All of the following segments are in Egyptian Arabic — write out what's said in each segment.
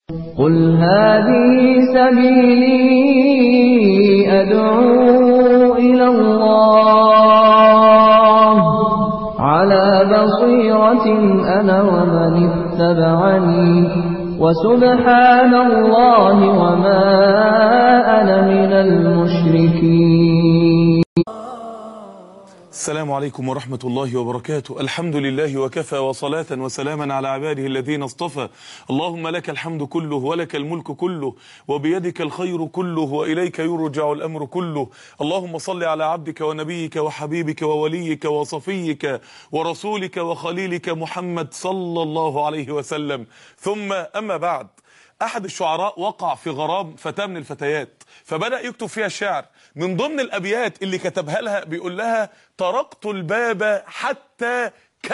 قل هذه سبيلي أدعو إلى الله على بصيرة أنا ومن اتبعني وسبحان الله وما أنا من المشركين السلام عليكم ورحمة الله وبركاته الحمد لله وكفى وصلاة وسلاما على عباده الذين اصطفى اللهم لك الحمد كله ولك الملك كله وبيدك الخير كله وإليك يرجع الأمر كله اللهم صل على عبدك ونبيك وحبيبك ووليك وصفيك ورسولك وخليلك محمد صلى الله عليه وسلم ثم أما بعد أحد الشعراء وقع في غرام فتاة من الفتيات فبدأ يكتب فيها الشعر من ضمن الأبيات اللي كتبها لها بيقول لها طرقت الباب حتى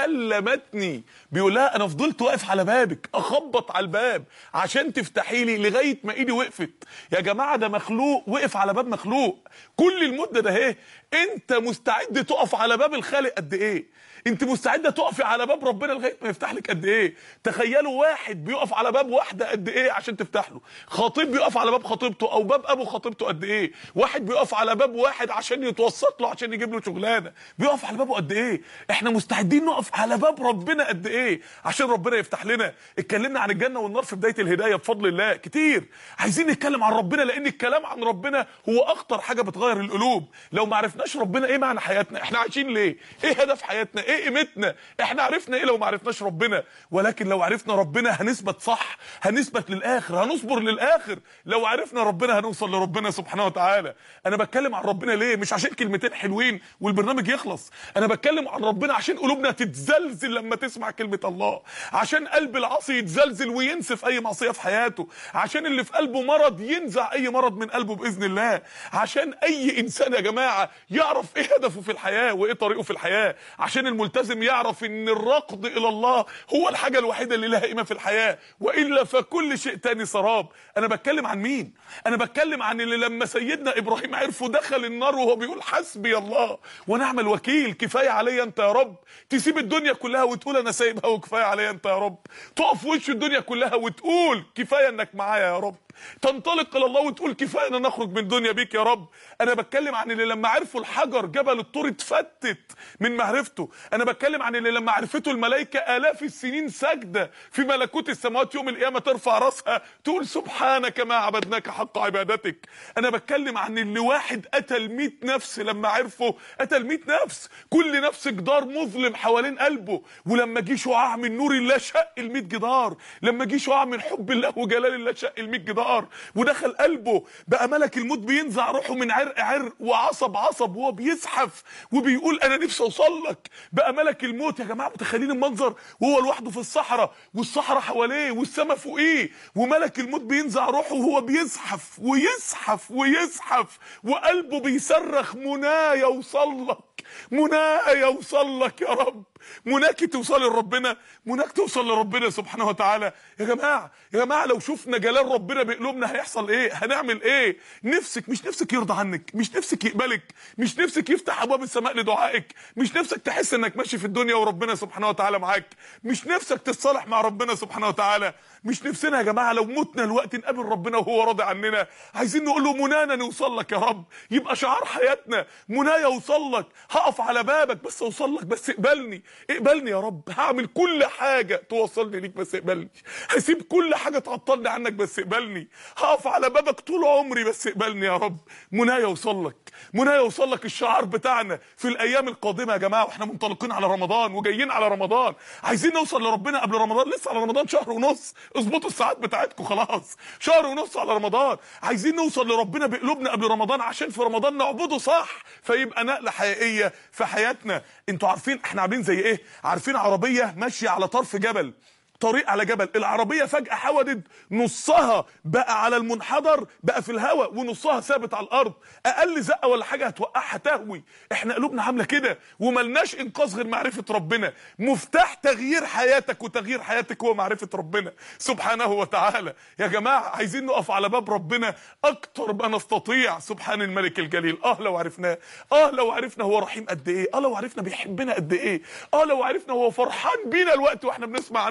كلمتني بيقول لها انا فضلت واقف على بابك اخبط على الباب عشان تفتحي لي لغايه ما ايدي وقفت يا جماعه ده مخلوق وقف على باب مخلوق كل المده ده اهي انت مستعد تقف على باب الخالق قد ايه انت مستعده تقفي على باب ربنا لغايه ما يفتح لك قد ايه تخيلوا واحد بيقف على باب واحده قد ايه عشان تفتح له خطيب بيقف على باب خطيبته او باب ابو خطيبته قد ايه واحد بيقف على باب واحد عشان يتوسط له عشان يجيب له شغلانه بيقف على بابه قد ايه احنا مستعدين نقف على باب ربنا قد ايه عشان ربنا يفتح لنا اتكلمنا عن الجنه والنار في بدايه الهدايه بفضل الله كتير عايزين نتكلم عن ربنا لان الكلام عن ربنا هو اخطر حاجه بتغير القلوب لو ما عرفناش ربنا ايه معنى حياتنا احنا عايشين ليه ايه هدف حياتنا ايه قيمتنا احنا عرفنا ايه لو ما عرفناش ربنا ولكن لو عرفنا ربنا هنثبت صح هنثبت للاخر هنصبر للاخر لو عرفنا ربنا هنوصل لربنا سبحانه وتعالى انا بتكلم عن ربنا ليه مش عشان كلمتين حلوين والبرنامج يخلص انا بتكلم عن ربنا عشان قلوبنا تتزلزل لما تسمع كلمه الله عشان قلب العاصي يتزلزل وينسف اي معصيه في حياته عشان اللي في قلبه مرض ينزع اي مرض من قلبه باذن الله عشان اي انسان يا جماعه يعرف ايه هدفه في الحياه وايه طريقه في الحياه عشان الملتزم يعرف ان الركض الى الله هو الحاجه الوحيده اللي لها قيمه في الحياه والا فكل شيء تاني سراب انا بتكلم عن مين انا بتكلم عن اللي لما سيدنا ابراهيم عرفه دخل النار وهو بيقول حسبي الله ونعم الوكيل كفايه عليا انت يا رب تسيب الدنيا كلها وتقول انا سايبها وكفايه عليا انت يا رب تقف في وش الدنيا كلها وتقول كفايه انك معايا يا رب تنطلق الى الله وتقول كفايه ان نخرج من الدنيا بيك يا رب انا بتكلم عن اللي لما عرفوا الحجر جبل الطور اتفتت من معرفته انا بتكلم عن اللي لما عرفته الملائكه الاف السنين ساجده في ملكوت السماوات يوم القيامه ترفع راسها تقول سبحانك ما عبدناك حق عبادتك انا بتكلم عن اللي واحد قتل 100 نفس لما عرفه قتل 100 نفس كل نفس جدار مظلم حوالين قلبه ولما جه شعاع من نور الله شق ال 100 جدار لما جه شعاع من حب الله وجلال الله شق ال 100 جدار ودخل قلبه بقى ملك الموت بينزع روحه من عرق عرق وعصب عصب وهو بيزحف وبيقول انا نفسي اوصل لك بقى ملك الموت يا جماعه متخيلين المنظر وهو لوحده في الصحراء والصحراء حواليه والسماء فوقيه وملك الموت بينزع روحه وهو بيزحف ويزحف ويزحف وقلبه بيصرخ منايا يوصل لك منايا يوصل لك يا رب مناك توصل لربنا مناك توصل لربنا سبحانه وتعالى يا جماعه يا جماعه لو شفنا جلال ربنا بقلوبنا هيحصل ايه هنعمل ايه نفسك مش نفسك يرضى عنك مش نفسك يقبلك مش نفسك يفتح ابواب السماء لدعائك مش نفسك تحس انك ماشي في الدنيا وربنا سبحانه وتعالى معاك مش نفسك تتصالح مع ربنا سبحانه وتعالى مش نفسنا يا جماعه لو متنا الوقت نقابل ربنا وهو راضي عننا عايزين نقول له منانا نوصل لك يا رب يبقى شعار حياتنا منايا اوصل لك هقف على بابك بس اوصل لك بس اقبلني اقبلني يا رب هعمل كل حاجه توصلني ليك بس اقبلني هسيب كل حاجه تعطلني عنك بس اقبلني هقف على بابك طول عمري بس اقبلني يا رب منايا اوصل لك منايا اوصل لك الشعار بتاعنا في الايام القادمه يا جماعه واحنا منطلقين على رمضان وجايين على رمضان عايزين نوصل لربنا قبل رمضان لسه على رمضان شهر ونص اظبطوا الساعات بتاعتكم خلاص شهر ونص على رمضان عايزين نوصل لربنا بقلوبنا قبل رمضان عشان في رمضان نعبده صح فيبقى نقله حقيقيه في حياتنا انتوا عارفين احنا عاملين زي ايه عارفين عربيه ماشيه على طرف جبل طريق على جبل العربية فجأة حودت نصها بقى على المنحدر بقى في الهواء ونصها ثابت على الأرض أقل زقة ولا حاجة هتوقعها تهوي احنا قلوبنا عاملة كده وملناش إنقاذ غير معرفة ربنا مفتاح تغيير حياتك وتغيير حياتك هو معرفة ربنا سبحانه وتعالى يا جماعة عايزين نقف على باب ربنا أكتر ما نستطيع سبحان الملك الجليل اه لو عرفناه اه لو عرفنا هو رحيم قد ايه اه لو عرفنا بيحبنا قد ايه اه لو عرفنا هو فرحان بينا الوقت واحنا بنسمع عنه وبنتكلم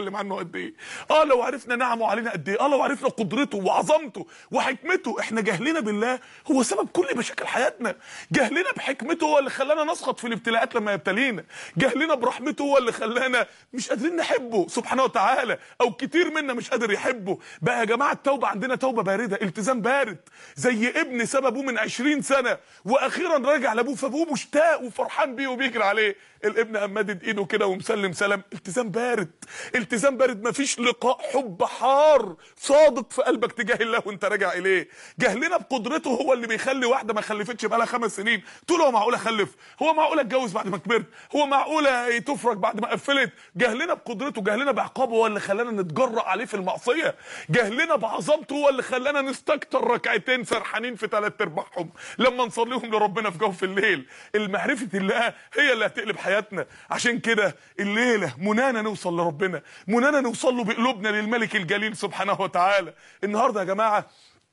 نتكلم عنه قد ايه اه لو عرفنا نعمه علينا قد ايه اه لو عرفنا قدرته وعظمته وحكمته احنا جهلنا بالله هو سبب كل مشاكل حياتنا جهلنا بحكمته هو اللي خلانا نسقط في الابتلاءات لما يبتلينا جهلنا برحمته هو اللي خلانا مش قادرين نحبه سبحانه وتعالى او كتير منا مش قادر يحبه بقى يا جماعه التوبه عندنا توبه بارده التزام بارد زي ابن ساب ابوه من 20 سنه واخيرا راجع لابوه فابوه مشتاق وفرحان بيه وبيجري عليه الابن قام مادد ايده كده ومسلم سلام التزام بارد التزام بارد مفيش لقاء حب حار صادق في قلبك تجاه الله وانت راجع اليه جهلنا بقدرته هو اللي بيخلي واحده ما خلفتش بقالها خمس سنين تقول هو معقول اخلف هو معقول اتجوز بعد ما كبرت هو معقول تفرج بعد ما قفلت جهلنا بقدرته جهلنا بعقابه هو اللي خلانا نتجرأ عليه في المعصيه جهلنا بعظمته هو اللي خلانا نستكتر ركعتين سرحانين في ثلاث ارباعهم لما نصليهم لربنا في جوف الليل المعرفه الله هي اللي هتقلب حياتنا عشان كده الليله منانا نوصل لربنا منانا نوصل له بقلوبنا للملك الجليل سبحانه وتعالى النهارده يا جماعه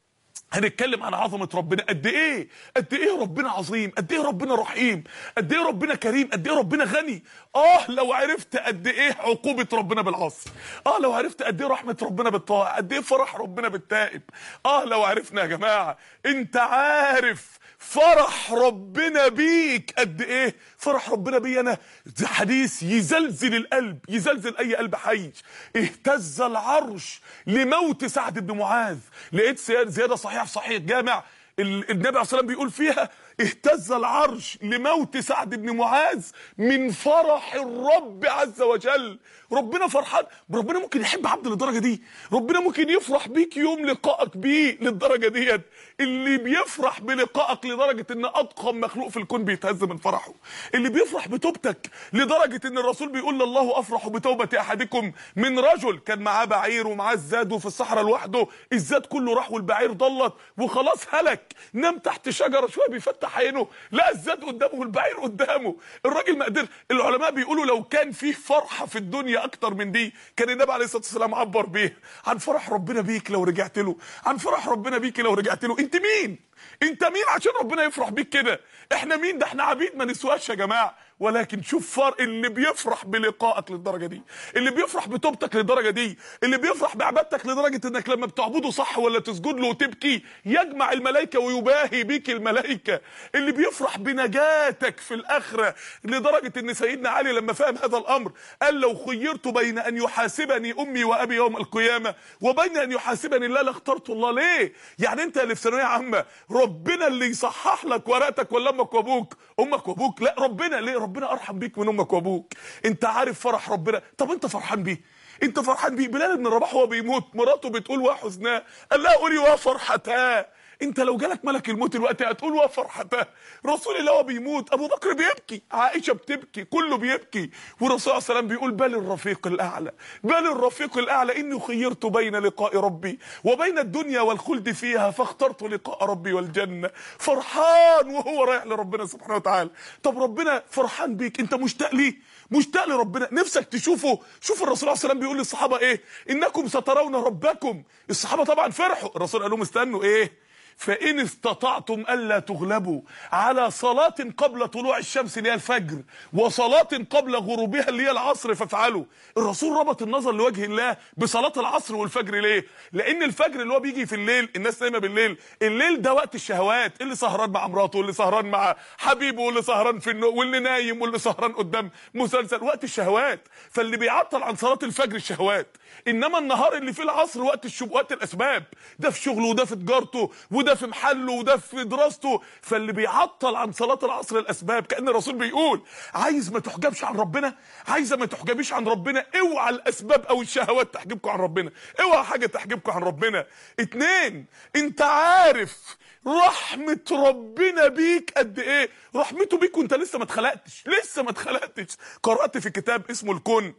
هنتكلم عن عظمة ربنا قد ايه قد ايه ربنا عظيم قد ايه ربنا رحيم قد ايه ربنا كريم قد ايه ربنا غني اه لو عرفت قد ايه عقوبة ربنا بالعصر اه لو عرفت قد ايه رحمة ربنا بالطاعة قد ايه فرح ربنا بالتائب اه لو عرفنا يا جماعة انت عارف فرح ربنا بيك قد ايه فرح ربنا بي انا ده حديث يزلزل القلب يزلزل اي قلب حي اهتز العرش لموت سعد بن معاذ لقيت زياده صحيح في صحيح جامع النبي عليه الصلاه والسلام بيقول فيها اهتز العرش لموت سعد بن معاذ من فرح الرب عز وجل ربنا فرحان ربنا ممكن يحب عبد للدرجه دي ربنا ممكن يفرح بيك يوم لقائك بيه للدرجه ديت اللي بيفرح بلقائك لدرجه ان اضخم مخلوق في الكون بيتهز من فرحه اللي بيفرح بتوبتك لدرجه ان الرسول بيقول الله افرح بتوبه احدكم من رجل كان معاه بعير ومعاه الزاد وفي الصحراء لوحده الزاد كله راح والبعير ضلت وخلاص هلك نام تحت شجره شويه بيفتح عينه لا الزاد قدامه والبعير قدامه الراجل ما قدر العلماء بيقولوا لو كان فيه فرحه في الدنيا اكتر من دي كان النبي عليه الصلاه والسلام عبر بيه عن فرح ربنا بيك لو رجعت له عن فرح ربنا بيك لو رجعت له انت مين انت مين عشان ربنا يفرح بيك كده احنا مين ده احنا عبيد ما نسواش يا جماعه ولكن شوف فرق اللي بيفرح بلقائك للدرجه دي اللي بيفرح بتوبتك للدرجه دي اللي بيفرح بعبادتك لدرجه انك لما بتعبده صح ولا تسجد له وتبكي يجمع الملائكه ويباهي بيك الملائكه اللي بيفرح بنجاتك في الاخره لدرجه ان سيدنا علي لما فهم هذا الامر قال لو خيرت بين ان يحاسبني امي وابي يوم القيامه وبين ان يحاسبني الله لاخترت الله ليه يعني انت اللي في ثانويه عامه ربنا اللي يصحح لك ورقتك ولا امك وابوك امك وابوك لا ربنا ليه ربنا ارحم بيك من امك وابوك انت عارف فرح ربنا طب انت فرحان بيه انت فرحان بيه بلال بن رباح وهو بيموت مراته بتقول وحزناه قال لها قولي وفرحتاه انت لو جالك ملك الموت دلوقتي هتقول وفرحتاه رسول الله هو بيموت ابو بكر بيبكي عائشه بتبكي كله بيبكي والرسول صلى الله عليه وسلم بيقول بل الرفيق الاعلى بل الرفيق الاعلى اني خيرت بين لقاء ربي وبين الدنيا والخلد فيها فاخترت لقاء ربي والجنه فرحان وهو رايح لربنا سبحانه وتعالى طب ربنا فرحان بيك انت مشتاق ليه مشتاق لربنا نفسك تشوفه شوف الرسول عليه السلام بيقول للصحابه ايه انكم سترون ربكم الصحابه طبعا فرحوا الرسول قال لهم استنوا ايه فإن استطعتم ألا تغلبوا على صلاة قبل طلوع الشمس اللي هي الفجر وصلاة قبل غروبها اللي هي العصر فافعلوا الرسول ربط النظر لوجه الله بصلاة العصر والفجر ليه لأن الفجر اللي هو بيجي في الليل الناس نايمة بالليل الليل ده وقت الشهوات اللي سهران مع مراته واللي سهران مع حبيبه واللي سهران في النوم واللي نايم واللي سهران قدام مسلسل وقت الشهوات فاللي بيعطل عن صلاة الفجر الشهوات انما النهار اللي فيه العصر وقت الشب... وقت الاسباب ده في شغله وده في تجارته وده في محله وده في دراسته فاللي بيعطل عن صلاه العصر الاسباب كان الرسول بيقول عايز ما تحجبش عن ربنا عايزه ما تحجبيش عن ربنا اوعى الاسباب او الشهوات تحجبكم عن ربنا اوعى حاجه تحجبكم عن ربنا اتنين انت عارف رحمة ربنا بيك قد ايه رحمته بيك وانت لسه ما اتخلقتش لسه ما اتخلقتش قرأت في كتاب اسمه الكون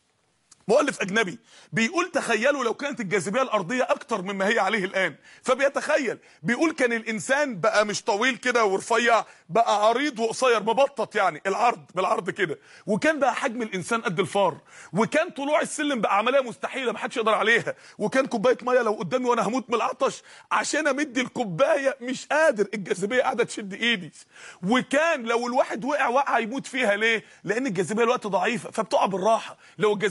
مؤلف اجنبي بيقول تخيلوا لو كانت الجاذبيه الارضيه اكتر مما هي عليه الان فبيتخيل بيقول كان الانسان بقى مش طويل كده ورفيع بقى عريض وقصير مبطط يعني العرض بالعرض كده وكان بقى حجم الانسان قد الفار وكان طلوع السلم بقى عمليه مستحيله ما حدش يقدر عليها وكان كوبايه ميه لو قدامي وانا هموت من العطش عشان امد الكوبايه مش قادر الجاذبيه قاعده تشد ايدي وكان لو الواحد وقع وقع يموت فيها ليه لان الجاذبيه الوقت ضعيفه فبتقع بالراحه لو الجاذبيه شديده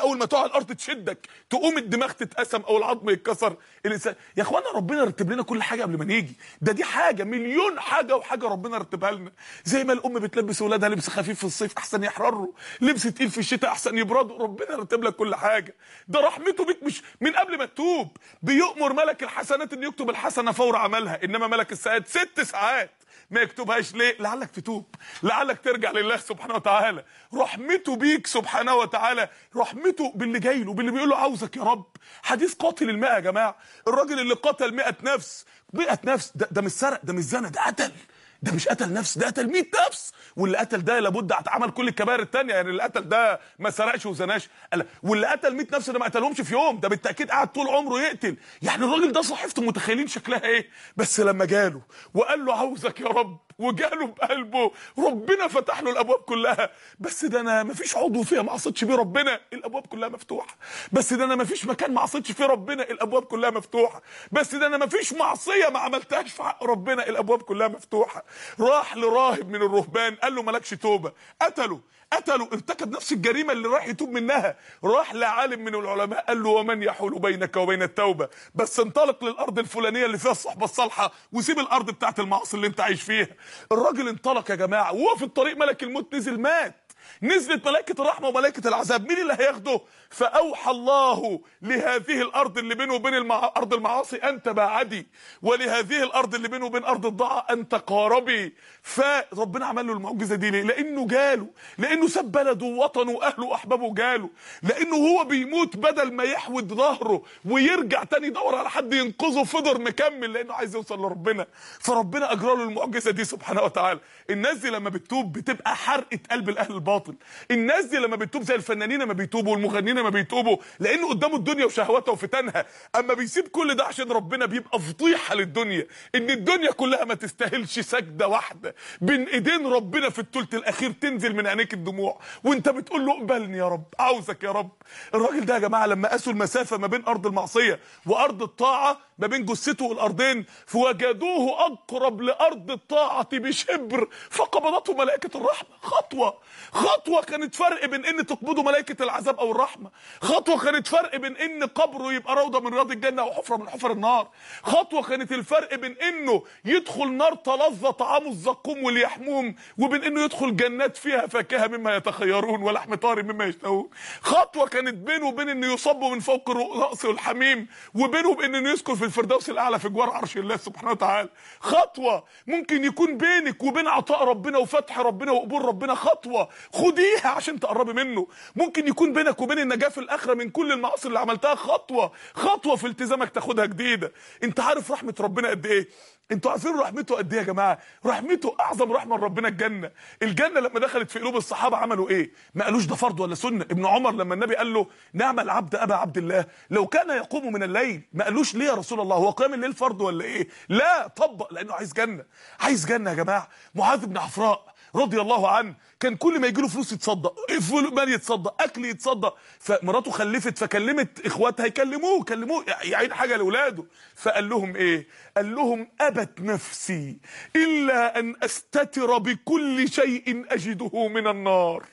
اول ما تقع على الارض تشدك تقوم الدماغ تتقسم او العظم يتكسر الانسان يا اخوانا ربنا رتب لنا كل حاجه قبل ما نيجي ده دي حاجه مليون حاجه وحاجه ربنا رتبها لنا زي ما الام بتلبس اولادها لبس خفيف في الصيف احسن يحرروا لبس تقيل في الشتاء احسن يبردوا ربنا رتب لك كل حاجه ده رحمته بيك مش من قبل ما تتوب بيؤمر ملك الحسنات ان يكتب الحسنه فور عملها انما ملك الساعات ست ساعات ما يكتبهاش ليه لعلك تتوب لعلك ترجع لله سبحانه وتعالى رحمته بيك سبحانه وتعالى رحمته باللي جاي له باللي بيقول له عاوزك يا رب حديث قاتل المئة يا جماعه الراجل اللي قتل 100 نفس 100 نفس ده, ده مش سرق ده مش زنا ده قتل ده مش قتل نفس ده قتل 100 نفس واللي قتل ده لابد اتعمل كل الكبائر التانية يعني اللي قتل ده ما سرقش وزناش قال- واللي قتل 100 نفس ده ما قتلهمش في يوم ده بالتاكيد قعد طول عمره يقتل يعني الراجل ده صحيفته متخيلين شكلها ايه بس لما جاله وقال له عاوزك يا رب وجاله بقلبه ربنا فتح له الابواب كلها بس ده انا ما فيش عضو فيها ما عصيتش بيه ربنا الابواب كلها مفتوحه بس ده انا ما فيش مكان ما عصيتش فيه ربنا الابواب كلها مفتوحه بس ده انا ما فيش معصيه ما عملتهاش في حق ربنا الابواب كلها مفتوحه راح لراهب من الرهبان قال له مالكش توبه قتله قتله ارتكب نفس الجريمه اللي راح يتوب منها راح لعالم من العلماء قال له ومن يحول بينك وبين التوبه بس انطلق للارض الفلانيه اللي فيها الصحبه الصالحه وسيب الارض بتاعت المعاصي اللي انت عايش فيها الراجل انطلق يا جماعه وهو في الطريق ملك الموت نزل مات نزلت ملائكة الرحمة وملائكة العذاب مين اللي هياخده فأوحى الله لهذه الأرض اللي بينه وبين المع... أرض المعاصي أن تباعدي ولهذه الأرض اللي بينه وبين أرض الضاعة أن تقاربي فربنا عمل له المعجزة دي ليه لأنه جاله لأنه ساب بلده ووطنه وأهله وأحبابه جاله لأنه هو بيموت بدل ما يحود ظهره ويرجع تاني يدور على حد ينقذه فضل مكمل لأنه عايز يوصل لربنا فربنا أجرى له المعجزة دي سبحانه وتعالى الناس دي لما بتتوب بتبقى حرقة قلب الأهل الباطل الناس دي لما بتتوب زي الفنانين لما بيتوبوا والمغنيين لما بيتوبوا لانه قدامه الدنيا وشهواتها وفتنها اما بيسيب كل ده عشان ربنا بيبقى فضيحه للدنيا ان الدنيا كلها ما تستاهلش سجده واحده بين ايدين ربنا في الثلث الاخير تنزل من عينيك الدموع وانت بتقول له اقبلني يا رب عاوزك يا رب الراجل ده يا جماعه لما قاسوا المسافه ما بين ارض المعصيه وارض الطاعه ما بين جثته والارضين فوجدوه اقرب لارض الطاعه بشبر فقبضته ملائكه الرحمه خطوه خطوه كانت فرق بين ان تقبضه ملائكه العذاب او الرحمه خطوه كانت فرق بين ان قبره يبقى روضه من رياض الجنه او حفره من حفر النار خطوه كانت الفرق بين انه يدخل نار تلظى طعامه الزقوم واليحموم وبين انه يدخل جنات فيها فاكهه مما يتخيرون ولحم طار مما يشتهون خطوه كانت بينه وبين انه يصب من فوق راسه الحميم وبينه وبين انه يسكن في الفردوس الاعلى في جوار عرش الله سبحانه وتعالى خطوه ممكن يكون بينك وبين عطاء ربنا وفتح ربنا وقبول ربنا خطوه خديها عشان تقربي منه ممكن يكون بينك وبين النجاه في الاخره من كل المعاصي اللي عملتها خطوه خطوه في التزامك تاخدها جديده انت عارف رحمه ربنا قد ايه انتوا عارفين رحمته قد ايه يا جماعه رحمته اعظم رحمه من ربنا الجنه الجنه لما دخلت في قلوب الصحابه عملوا ايه ما قالوش ده فرض ولا سنه ابن عمر لما النبي قال له نعم العبد ابا عبد الله لو كان يقوم من الليل ما قالوش ليه يا رسول الله هو قيام الليل فرض ولا ايه لا طبق لانه عايز جنه عايز جنه يا جماعه معاذ بن عفراء رضي الله عنه كان كل ما يجي له فلوس يتصدق مال يتصدق اكل يتصدق فمراته خلفت فكلمت اخواتها يكلموه كلموه يعين حاجه لاولاده فقال لهم ايه قال لهم ابت نفسي الا ان استتر بكل شيء اجده من النار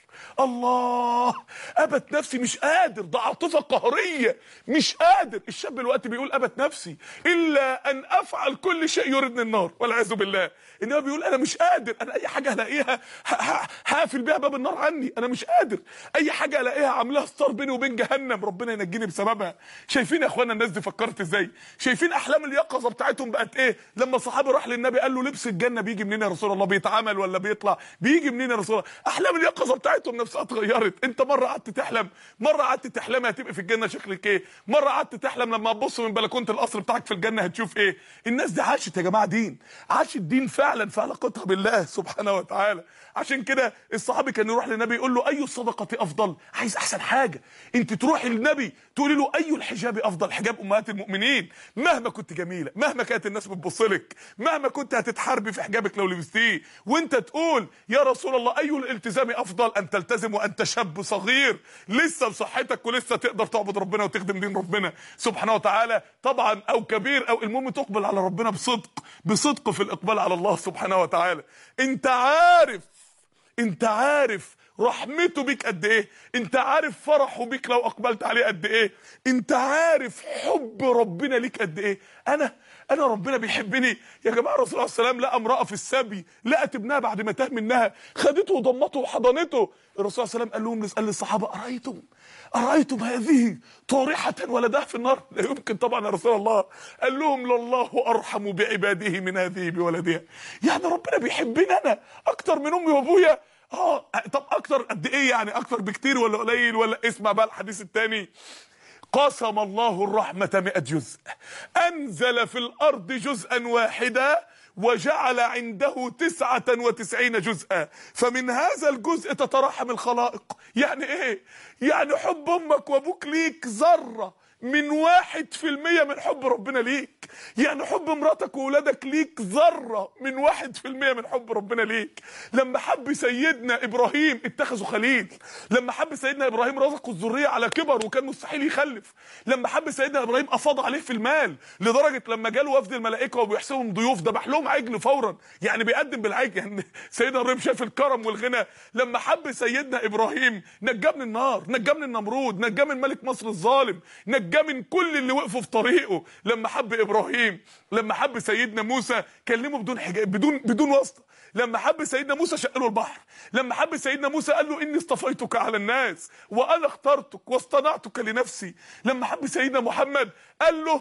الله ابت نفسي مش قادر ده عاطفه قهريه مش قادر الشاب الوقت بيقول ابت نفسي الا ان افعل كل شيء يردني النار والعياذ بالله انما بيقول انا مش قادر انا اي حاجه هلاقيها هقفل بيها باب النار عني انا مش قادر اي حاجه الاقيها عاملاها ستار بيني وبين جهنم ربنا ينجيني بسببها شايفين يا اخوانا الناس دي فكرت ازاي شايفين احلام اليقظه بتاعتهم بقت ايه لما الصحابي راح للنبي قال له لبس الجنه بيجي منين يا رسول الله بيتعمل ولا بيطلع بيجي منين يا رسول الله احلام اليقظه بتاعتهم نفسها اتغيرت انت مره قعدت تحلم مره قعدت تحلم هتبقى في الجنه شكلك ايه مره قعدت تحلم لما تبص من بلكونه القصر بتاعك في الجنه هتشوف ايه الناس دي عاشت يا جماعه دين عاشت دين فعلا في علاقتها بالله سبحانه وتعالى عشان كده الصحابي كان يروح للنبي يقول له اي الصدقه افضل عايز احسن حاجه انت تروحي للنبي تقولي له اي الحجاب افضل حجاب امهات المؤمنين مهما كنت جميله مهما كانت الناس بتبص لك مهما كنت هتتحاربي في حجابك لو لبستيه وانت تقول يا رسول الله اي الالتزام افضل ان تلتزم وانت شاب صغير لسه بصحتك ولسه تقدر تعبد ربنا وتخدم دين ربنا سبحانه وتعالى طبعا او كبير او المهم تقبل على ربنا بصدق بصدق في الاقبال على الله سبحانه وتعالى انت عارف انت عارف رحمته بيك قد ايه انت عارف فرحه بيك لو اقبلت عليه قد ايه انت عارف حب ربنا ليك قد ايه انا انا ربنا بيحبني يا جماعه الرسول عليه السلام لقى امراه في السبي لقت ابنها بعد ما تاه منها خدته وضمته وحضنته الرسول عليه السلام قال لهم قال للصحابه ارايتم ارايتم هذه طارحه ولدها في النار لا يمكن طبعا يا رسول الله قال لهم لله ارحم بعباده من هذه بولدها يعني ربنا بيحبني انا اكتر من امي وابويا اه طب اكتر قد ايه يعني اكتر بكتير ولا قليل ولا اسمع بقى الحديث الثاني قسم الله الرحمة مئة جزء أنزل في الأرض جزءا واحدا وجعل عنده تسعة وتسعين جزءا فمن هذا الجزء تترحم الخلائق يعني ايه يعني حب امك وابوك ليك ذرة من واحد في المية من حب ربنا ليك يعني حب مراتك وولادك ليك ذرة من واحد في المية من حب ربنا ليك لما حب سيدنا إبراهيم اتخذوا خليل لما حب سيدنا إبراهيم رزقه الذرية على كبر وكان مستحيل يخلف لما حب سيدنا إبراهيم أفاض عليه في المال لدرجة لما جاله وفد الملائكة وبيحسبهم ضيوف ذبح لهم عجل فورا يعني بيقدم بالعجل يعني سيدنا إبراهيم شاف الكرم والغنى لما حب سيدنا إبراهيم نجاه من النار نجاه من النمرود نجاه من ملك مصر الظالم نجاه من كل اللي وقفوا في طريقه لما حب ابراهيم لما حب سيدنا موسى كلمه بدون حجاب بدون بدون واسطه لما حب سيدنا موسى شق له البحر لما حب سيدنا موسى قال له اني اصطفيتك على الناس وانا اخترتك واصطنعتك لنفسي لما حب سيدنا محمد قال له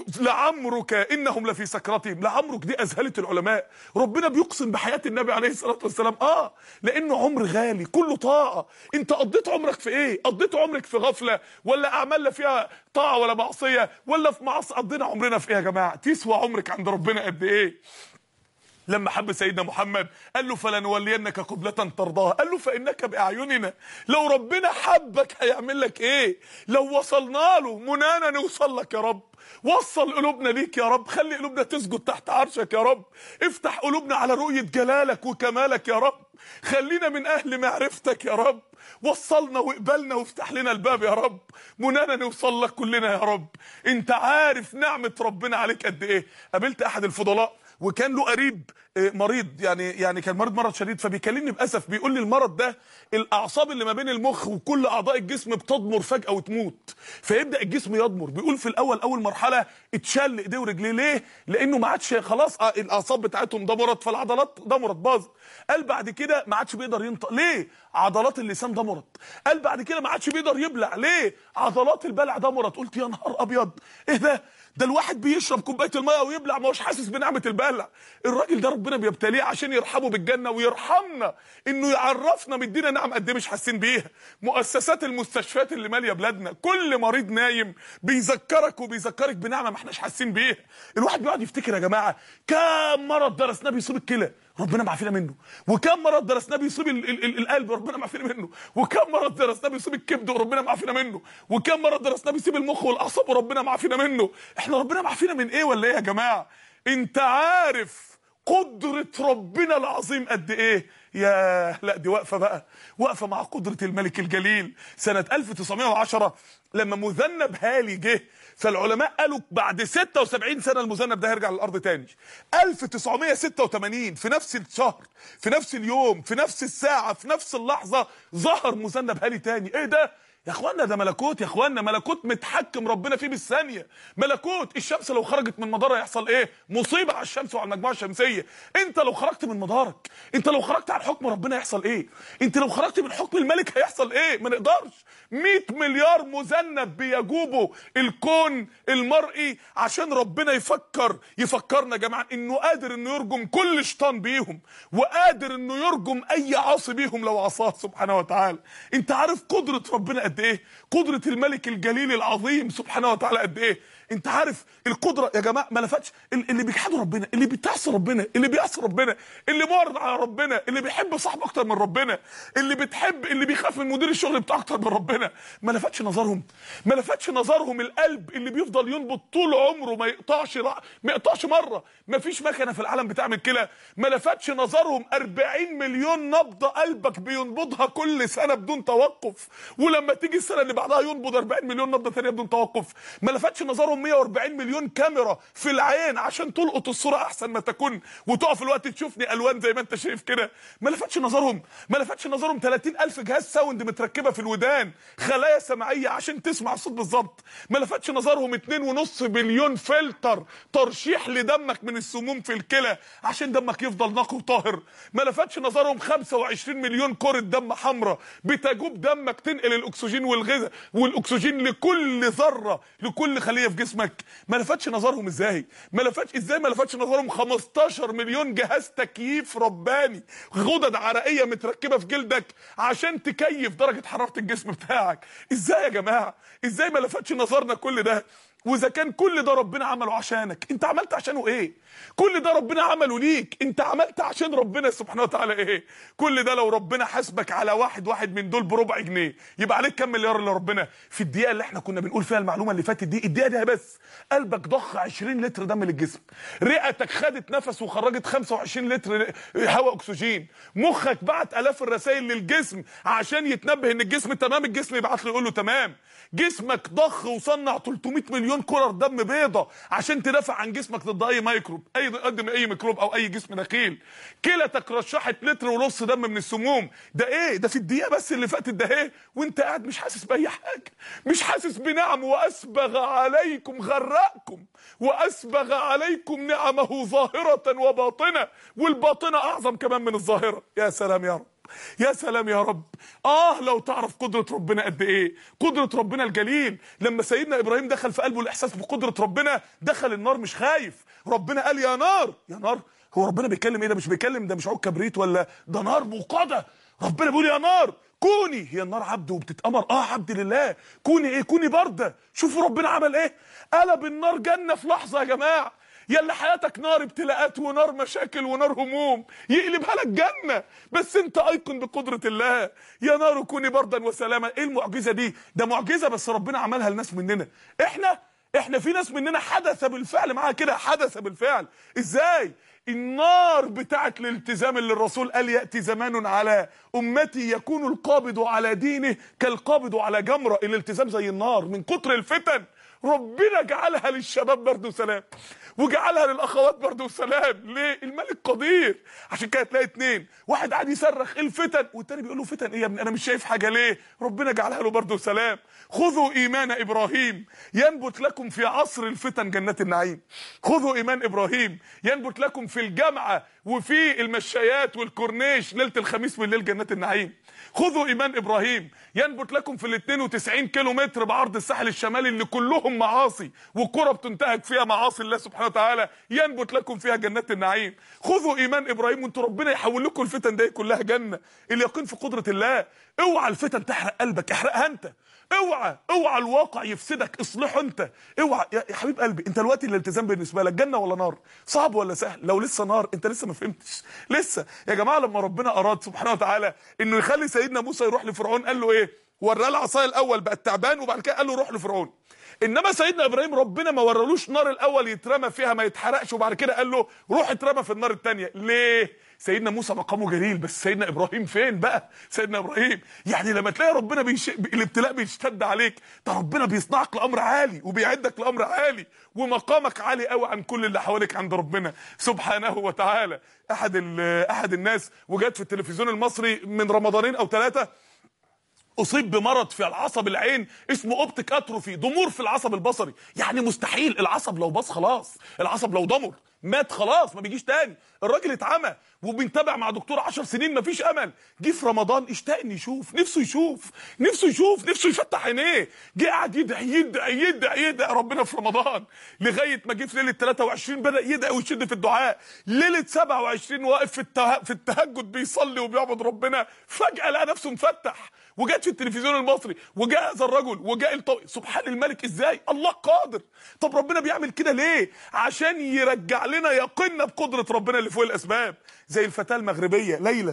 لعمرك انهم لفي سكرتهم لعمرك دي اذهلت العلماء ربنا بيقسم بحياه النبي عليه الصلاه والسلام اه لانه عمر غالي كله طاعه انت قضيت عمرك في ايه قضيت عمرك في غفله ولا اعمال لا فيها طاعه ولا معصيه ولا في معصيه قضينا عمرنا في ايه يا جماعه تسوى عمرك عند ربنا قد ايه لما حب سيدنا محمد قال له فلنولينك قبلة ترضاها قال له فإنك بأعيننا لو ربنا حبك هيعمل لك ايه لو وصلنا له منانا نوصل لك يا رب وصل قلوبنا ليك يا رب خلي قلوبنا تسجد تحت عرشك يا رب افتح قلوبنا على رؤية جلالك وكمالك يا رب خلينا من أهل معرفتك يا رب وصلنا واقبلنا وافتح لنا الباب يا رب منانا نوصل لك كلنا يا رب انت عارف نعمة ربنا عليك قد ايه قابلت احد الفضلاء وكان له قريب مريض يعني يعني كان مريض مرض شديد فبيكلمني باسف بيقول لي المرض ده الاعصاب اللي ما بين المخ وكل اعضاء الجسم بتضمر فجاه وتموت فيبدا الجسم يضمر بيقول في الاول اول مرحله اتشل ايديه ورجليه ليه لانه ما عادش خلاص الاعصاب بتاعتهم ضمرت فالعضلات ضمرت باظت قال بعد كده ما عادش بيقدر ينطق ليه عضلات اللسان ضمرت قال بعد كده ما عادش بيقدر يبلع ليه عضلات البلع ضمرت قلت يا نهار ابيض ايه ده ده الواحد بيشرب كوبايه الميه ويبلع ما هوش حاسس بنعمه البلع الراجل ده ربنا بيبتليه عشان يرحمه بالجنه ويرحمنا انه يعرفنا مدينا نعم قد ايه مش حاسين بيها مؤسسات المستشفيات اللي ماليه بلادنا كل مريض نايم بيذكرك وبيذكرك بنعمه ما احناش حاسين بيها الواحد بيقعد يفتكر يا جماعه كام مرض درسناه بيصيب الكلى ربنا معافينا منه وكم مرض درسناه بيصيب ال ال ال القلب ربنا معافينا منه وكم مرض درسناه بيصيب الكبد وربنا معافينا منه وكم مرض درسناه بيصيب المخ والاعصاب وربنا معافينا منه احنا ربنا معافينا من ايه ولا ايه يا جماعه انت عارف قدرة ربنا العظيم قد ايه يا لا دي واقفة بقى واقفة مع قدرة الملك الجليل سنة 1910 لما مذنب هالي جه فالعلماء قالوا بعد 76 سنة المذنب ده هيرجع للأرض تاني 1986 في نفس الشهر في نفس اليوم في نفس الساعة في نفس اللحظة ظهر مذنب هالي تاني ايه ده يا اخوانا ده ملكوت يا اخوانا ملكوت متحكم ربنا فيه بالثانيه ملكوت الشمس لو خرجت من مدارها يحصل ايه مصيبه على الشمس وعلى المجموعه الشمسيه انت لو خرجت من مدارك انت لو خرجت عن حكم ربنا يحصل ايه انت لو خرجت من حكم الملك هيحصل ايه ما نقدرش 100 مليار مذنب بيجوبوا الكون المرئي عشان ربنا يفكر يفكرنا يا جماعه انه قادر انه يرجم كل شيطان بيهم وقادر انه يرجم اي عاصي بيهم لو عصاه سبحانه وتعالى انت عارف قدره ربنا قد ايه قدره الملك الجليل العظيم سبحانه وتعالى قد ايه انت عارف القدره يا جماعه ما لفتش اللي بيجحدوا ربنا اللي بيتعصي ربنا اللي بيعصي ربنا اللي معرض على ربنا اللي بيحب صاحبه اكتر من ربنا اللي بتحب اللي بيخاف من مدير الشغل بتاعه اكتر من ربنا ما لفتش نظرهم ما لفتش نظرهم القلب اللي بيفضل ينبض طول عمره ما يقطعش ما يقطعش مره ما فيش مكنه في العالم بتعمل كده ما لفتش نظرهم 40 مليون نبضه قلبك بينبضها كل سنه بدون توقف ولما تيجي السنه اللي بعدها ينبض 40 مليون نبضه ثانيه بدون توقف ما لفتش نظرهم نظرهم 140 مليون كاميرا في العين عشان تلقط الصوره احسن ما تكون وتقف الوقت تشوفني الوان زي ما انت شايف كده ما لفتش نظرهم ما لفتش نظرهم 30000 جهاز ساوند متركبه في الودان خلايا سمعيه عشان تسمع الصوت بالظبط ما لفتش نظرهم 2.5 بليون فلتر ترشيح لدمك من السموم في الكلى عشان دمك يفضل نقي وطاهر ما لفتش نظرهم 25 مليون كره دم حمراء بتجوب دمك تنقل الاكسجين والغذاء والاكسجين لكل ذره لكل خليه في جسمك ما لفتش نظرهم ازاي ما لفتش ازاي ما لفتش نظرهم 15 مليون جهاز تكييف رباني غدد عرقيه متركبه في جلدك عشان تكيف درجه حراره الجسم بتاعك ازاي يا جماعه ازاي ما لفتش نظرنا كل ده واذا كان كل ده ربنا عمله عشانك انت عملت عشانه ايه كل ده ربنا عمله ليك انت عملت عشان ربنا سبحانه وتعالى ايه كل ده لو ربنا حاسبك على واحد واحد من دول بربع جنيه يبقى عليك كام مليار اللي ربنا في الدقيقه اللي احنا كنا بنقول فيها المعلومه اللي فاتت دي الدقيقه دي بس قلبك ضخ 20 لتر دم للجسم رئتك خدت نفس وخرجت 25 لتر هواء اكسجين مخك بعت الاف الرسائل للجسم عشان يتنبه ان الجسم تمام الجسم يبعت له يقول له تمام جسمك ضخ وصنع 300 مليون كرة دم بيضة عشان تدافع عن جسمك ضد اي ميكروب اي قدم اي ميكروب او اي جسم دخيل كلتك رشحت لتر ونص دم من السموم ده ايه ده في الدقيقه بس اللي فاتت ده ايه وانت قاعد مش حاسس باي حاجه مش حاسس بنعم واسبغ عليكم غرقكم واسبغ عليكم نعمه ظاهره وباطنه والباطنه اعظم كمان من الظاهره يا سلام يا رب يا سلام يا رب اه لو تعرف قدرة ربنا قد ايه قدرة ربنا الجليل لما سيدنا ابراهيم دخل في قلبه الاحساس بقدرة ربنا دخل النار مش خايف ربنا قال يا نار يا نار هو ربنا بيتكلم ايه ده مش بيتكلم ده مش عود كبريت ولا ده نار موقدة ربنا بيقول يا نار كوني هي النار عبد وبتتأمر اه عبد لله كوني ايه كوني باردة شوفوا ربنا عمل ايه قلب النار جنة في لحظة يا جماعة يا اللي حياتك نار ابتلاءات ونار مشاكل ونار هموم يقلبها لك جنة بس انت ايقن بقدرة الله يا نار كوني بردا وسلاما ايه المعجزة دي ده معجزة بس ربنا عملها لناس مننا احنا احنا في ناس مننا حدث بالفعل معاها كده حدث بالفعل ازاي النار بتاعت الالتزام اللي الرسول قال ياتي زمان على امتي يكون القابض على دينه كالقابض على جمره الالتزام زي النار من كتر الفتن ربنا جعلها للشباب برضه سلام وجعلها للاخوات برضه سلام ليه الملك قدير عشان كده تلاقي اتنين واحد قاعد يصرخ ايه الفتن والتاني بيقول له فتن ايه يا ابني انا مش شايف حاجه ليه ربنا جعلها له برضه سلام خذوا ايمان ابراهيم ينبت لكم في عصر الفتن جنات النعيم خذوا ايمان ابراهيم ينبت لكم في الجامعه وفي المشايات والكورنيش ليله الخميس بالليل جنات النعيم خذوا ايمان ابراهيم ينبت لكم في ال 92 كيلو متر بعرض الساحل الشمالي اللي كلهم معاصي وقرى بتنتهك فيها معاصي الله سبحانه وتعالى ينبت لكم فيها جنات النعيم خذوا ايمان ابراهيم وانتوا ربنا يحول لكم الفتن دي كلها جنه اليقين في قدره الله اوعى الفتن تحرق قلبك احرقها انت اوعى اوعى الواقع يفسدك اصلحه انت اوعى يا يا حبيب قلبي انت دلوقتي الالتزام بالنسبه لك جنه ولا نار صعب ولا سهل لو لسه نار انت لسه ما فهمتش لسه يا جماعه لما ربنا اراد سبحانه وتعالى انه يخلي سيدنا موسى يروح لفرعون قال له ايه وراه العصايه الاول بقى تعبان وبعد كده قال له روح لفرعون انما سيدنا ابراهيم ربنا ما ورالوش نار الاول يترمى فيها ما يتحرقش وبعد كده قال له روح اترمى في النار الثانيه ليه سيدنا موسى مقامه جليل بس سيدنا ابراهيم فين بقى سيدنا ابراهيم يعني لما تلاقي ربنا بيش... الابتلاء بيشتد عليك ده ربنا بيصنعك لامر عالي وبيعدك لامر عالي ومقامك عالي قوي عن كل اللي حواليك عند ربنا سبحانه وتعالى احد ال... احد الناس وجات في التلفزيون المصري من رمضانين او ثلاثه اصيب بمرض في العصب العين اسمه اوبتيك اتروفي ضمور في العصب البصري يعني مستحيل العصب لو باظ خلاص العصب لو ضمر مات خلاص ما بيجيش تاني الراجل اتعمى وبنتابع مع دكتور 10 سنين مفيش امل جه في رمضان اشتاق انه يشوف نفسه يشوف نفسه يشوف نفسه يفتح عينيه جه قاعد يدعي يدعي يدعي يدعي ربنا في رمضان لغايه ما جه في ليله 23 بدا يدعي ويشد في الدعاء ليله 27 واقف في الته... في التهجد بيصلي وبيعبد ربنا فجاه لقى نفسه مفتح وجات في التلفزيون المصري وجاء هذا الرجل وجاء الطو... سبحان الملك ازاي الله قادر طب ربنا بيعمل كده ليه عشان يرجع لنا يقيننا بقدره ربنا اللي فوق الاسباب زي الفتاه المغربيه ليلى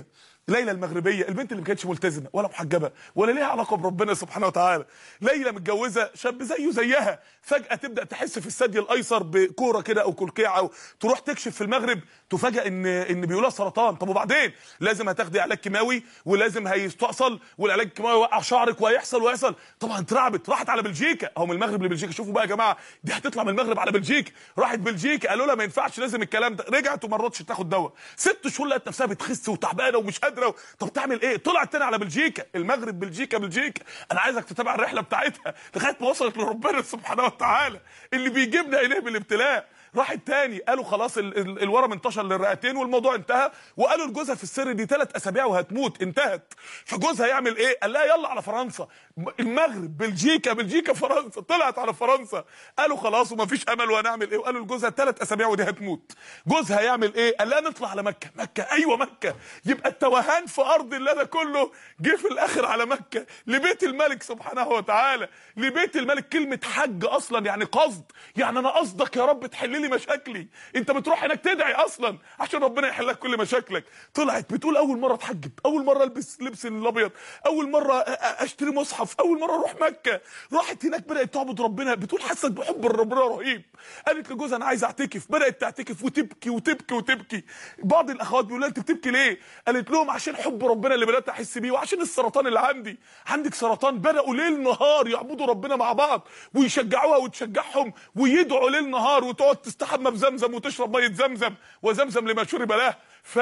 ليلى المغربيه البنت اللي ما كانتش ملتزمه ولا محجبه ولا ليها علاقه بربنا سبحانه وتعالى ليلى متجوزه شاب زيه زيها فجاه تبدا تحس في الثدي الايسر بكوره كده او كلكيعه تروح تكشف في المغرب تفاجئ ان ان بيقولها سرطان طب وبعدين لازم هتاخدي علاج كيماوي ولازم هيستأصل والعلاج الكيماوي يوقع شعرك وهيحصل ويحصل طبعا اترعبت راحت على بلجيكا او من المغرب لبلجيكا شوفوا بقى يا جماعه دي هتطلع من المغرب على بلجيكا راحت بلجيكا قالوا لها ما ينفعش لازم الكلام ده رجعت وما رضتش تاخد دواء ست شهور لقت نفسها بتخس وتعبانه ومش قادره طب تعمل ايه طلعت تاني على بلجيكا المغرب بلجيكا بلجيكا انا عايزك تتابع الرحله بتاعتها لغايه ما وصلت لربنا سبحانه وتعالى اللي بيجيبنا اليه بالابتلاء راحت تاني قالوا خلاص ال- ال- الورم انتشر للرئتين والموضوع انتهى وقالوا لجوزها في السر دي ثلاث اسابيع وهتموت انتهت فجوزها يعمل ايه قال لها يلا على فرنسا م- المغرب بلجيكا بلجيكا فرنسا طلعت على فرنسا قالوا خلاص ومفيش امل وهنعمل ايه وقالوا لجوزها ثلاث اسابيع ودي هتموت جوزها يعمل ايه قال لها نطلع على مكه مكه ايوه مكه يبقى التوهان في ارض الله ده كله جه في الاخر على مكه لبيت الملك سبحانه وتعالى لبيت الملك كلمه حج اصلا يعني قصد يعني انا قصدك يا رب تحل لي مشاكلي انت بتروح هناك تدعي اصلا عشان ربنا يحل لك كل مشاكلك طلعت بتقول اول مره اتحجب اول مره البس لبس الابيض اول مره أ- أ- اشتري مصحف اول مره اروح مكه راحت هناك بدات تعبد ربنا بتقول حست بحب ربنا رهيب قالت لجوزها انا عايزه اعتكف بدات تعتكف وتبكي وتبكي وتبكي بعض الاخوات بيقولوا لها انت بتبكي ليه قالت لهم عشان حب ربنا اللي بدات احس بيه وعشان السرطان اللي عندي عندك سرطان بداوا ليل نهار يعبدوا ربنا مع بعض ويشجعوها وتشجعهم ويدعوا ليل نهار وتقعد تستحمى بزمزم وتشرب ميه زمزم وزمزم لما شرب له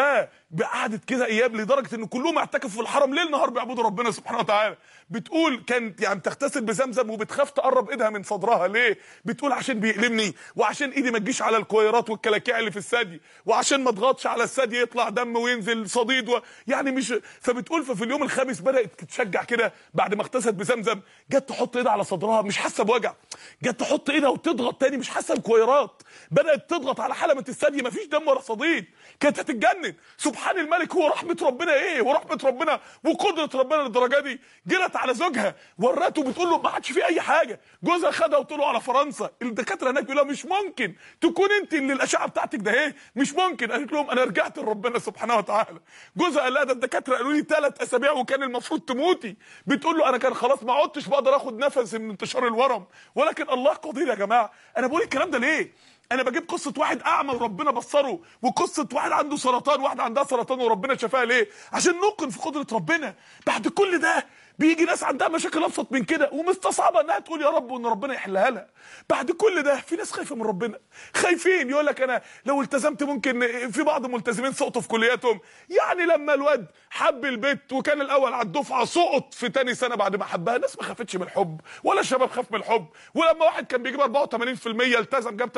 فقعدت كده ايام لدرجه ان كلهم اعتكفوا في الحرم ليل نهار بيعبدوا ربنا سبحانه وتعالى بتقول كانت يعني تغتسل بزمزم وبتخاف تقرب ايدها من صدرها ليه بتقول عشان بيألمني وعشان ايدي ما تجيش على الكويرات والكلاكيع اللي في الثدي وعشان ما اضغطش على الثدي يطلع دم وينزل صديد و... يعني مش فبتقول ففي اليوم الخامس بدات تتشجع كده بعد ما اغتسلت بزمزم جت تحط ايدها على صدرها مش حاسه بوجع جت تحط ايدها وتضغط تاني مش حاسه بكويرات بدات تضغط على حلمه الثدي مفيش دم ولا صديد كانت هتتجنن سبحان الملك هو رحمه ربنا ايه ورحمه ربنا وقدره ربنا للدرجه دي جرت على زوجها ورته بتقول له ما عادش في اي حاجه جوزها خدها وطلعوا على فرنسا الدكاتره هناك بيقولوا لها مش ممكن تكون انت اللي الاشعه بتاعتك ده ايه مش ممكن قالت لهم انا رجعت لربنا سبحانه وتعالى جوزها قال لها ده الدكاتره قالوا لي ثلاث اسابيع وكان المفروض تموتي بتقول له انا كان خلاص ما عدتش بقدر اخد نفس من انتشار الورم ولكن الله قدير يا جماعه انا بقول الكلام ده ليه انا بجيب قصه واحد اعمى وربنا بصره وقصه واحد عنده سرطان واحده عندها سرطان وربنا شفاها ليه عشان نوقن في قدره ربنا بعد كل ده بيجي ناس عندها مشاكل ابسط من كده ومستصعبه انها تقول يا رب وان ربنا يحلها لها بعد كل ده في ناس خايفه من ربنا خايفين يقول لك انا لو التزمت ممكن في بعض الملتزمين سقطوا في كلياتهم يعني لما الواد حب البيت وكان الاول على الدفعه سقط في تاني سنه بعد ما حبها الناس ما خافتش من الحب ولا الشباب خاف من الحب ولما واحد كان بيجيب 84% التزم جاب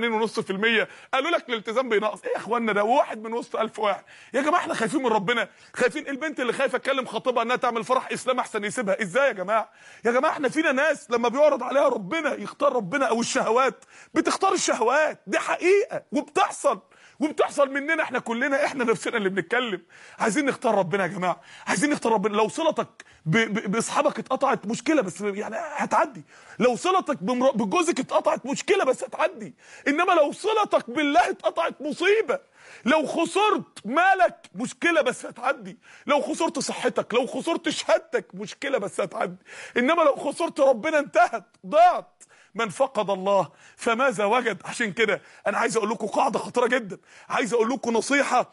83.5% قالوا لك الالتزام بينقص ايه يا اخوانا ده واحد من وسط 1000 واحد يا جماعه احنا خايفين من ربنا خايفين البنت اللي خايفه تكلم خطيبها انها تعمل فرح اسلام احسن يسيبها ازاي يا جماعه يا جماعه احنا فينا ناس لما بيعرض عليها ربنا يختار ربنا او الشهوات بتختار الشهوات دي حقيقه وبتحصل وبتحصل مننا احنا كلنا احنا نفسنا اللي بنتكلم عايزين نختار ربنا يا جماعه عايزين نختار ربنا لو صلتك ب- ب- باصحابك اتقطعت مشكله بس يعني هتعدي لو صلتك بمر- بجوزك اتقطعت مشكله بس هتعدي انما لو صلتك بالله اتقطعت مصيبه لو خسرت مالك مشكله بس هتعدي لو خسرت صحتك لو خسرت شهادتك مشكله بس هتعدي انما لو خسرت ربنا انتهت ضاعت من فقد الله فماذا وجد عشان كده انا عايز اقول لكم قاعده خطيره جدا عايز اقول لكم نصيحه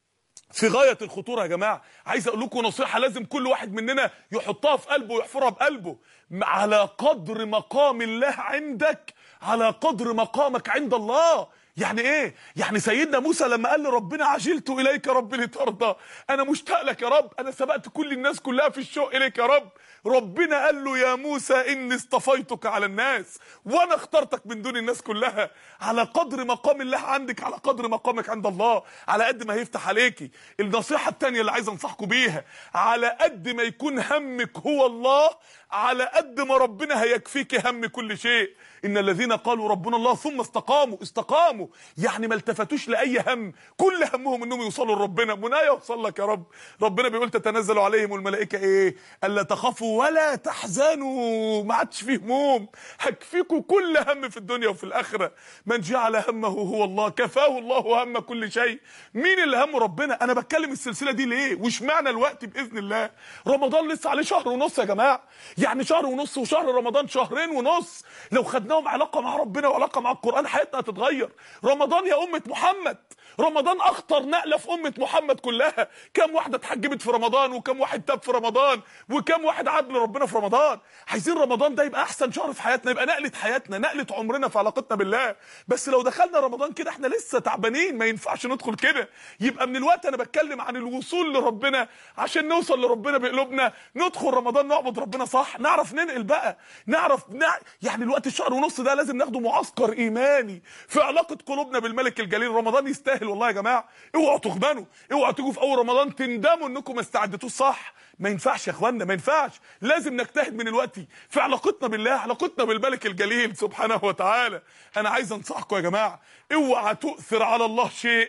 في غايه الخطوره يا جماعه عايز اقول لكم نصيحه لازم كل واحد مننا يحطها في قلبه ويحفرها بقلبه على قدر مقام الله عندك على قدر مقامك عند الله يعني ايه يعني سيدنا موسى لما قال لربنا عجلت اليك رب لترضى انا مشتاق لك يا رب انا سبقت كل الناس كلها في الشوق اليك يا رب ربنا قال له يا موسى اني اصطفيتك على الناس وانا اخترتك من دون الناس كلها على قدر مقام الله عندك على قدر مقامك عند الله على قد ما هيفتح عليكي النصيحه الثانيه اللي عايز انصحكم بيها على قد ما يكون همك هو الله على قد ما ربنا هيكفيك هم كل شيء ان الذين قالوا ربنا الله ثم استقاموا استقاموا يعني ما التفتوش لاي هم كل همهم انهم يوصلوا لربنا منى يوصل لك يا رب ربنا بيقول تتنزل عليهم الملائكه ايه الا تخافوا ولا تحزنوا ما عادش فيه هموم هكفيكوا كل هم في الدنيا وفي الاخره من جعل همه هو الله كفاه الله هم كل شيء مين اللي همه ربنا انا بتكلم السلسله دي ليه واشمعنى الوقت باذن الله رمضان لسه عليه شهر ونص يا جماعه يعني شهر ونص وشهر رمضان شهرين ونص لو خدناهم علاقه مع ربنا وعلاقه مع القران حياتنا هتتغير رمضان يا امه محمد رمضان اخطر نقله في امه محمد كلها كم واحده اتحجبت في رمضان وكم واحد تاب في رمضان وكم واحد عاد لربنا في رمضان عايزين رمضان ده يبقى احسن شهر في حياتنا يبقى نقله حياتنا نقله عمرنا في علاقتنا بالله بس لو دخلنا رمضان كده احنا لسه تعبانين ما ينفعش ندخل كده يبقى من الوقت انا بتكلم عن الوصول لربنا عشان نوصل لربنا بقلوبنا ندخل رمضان نعبد ربنا صح نعرف ننقل بقى نعرف نع... يعني الوقت الشهر ونص ده لازم ناخده معسكر ايماني في علاقه قلوبنا بالملك الجليل رمضان يستاهل والله يا جماعه اوعوا تغبنوا اوعوا تيجوا في اول رمضان تندموا انكم ما استعدتوش صح ما ينفعش يا اخوانا ما ينفعش لازم نجتهد من الوقت في علاقتنا بالله علاقتنا بالملك الجليل سبحانه وتعالى انا عايز انصحكم يا جماعه اوعى تؤثر على الله شيء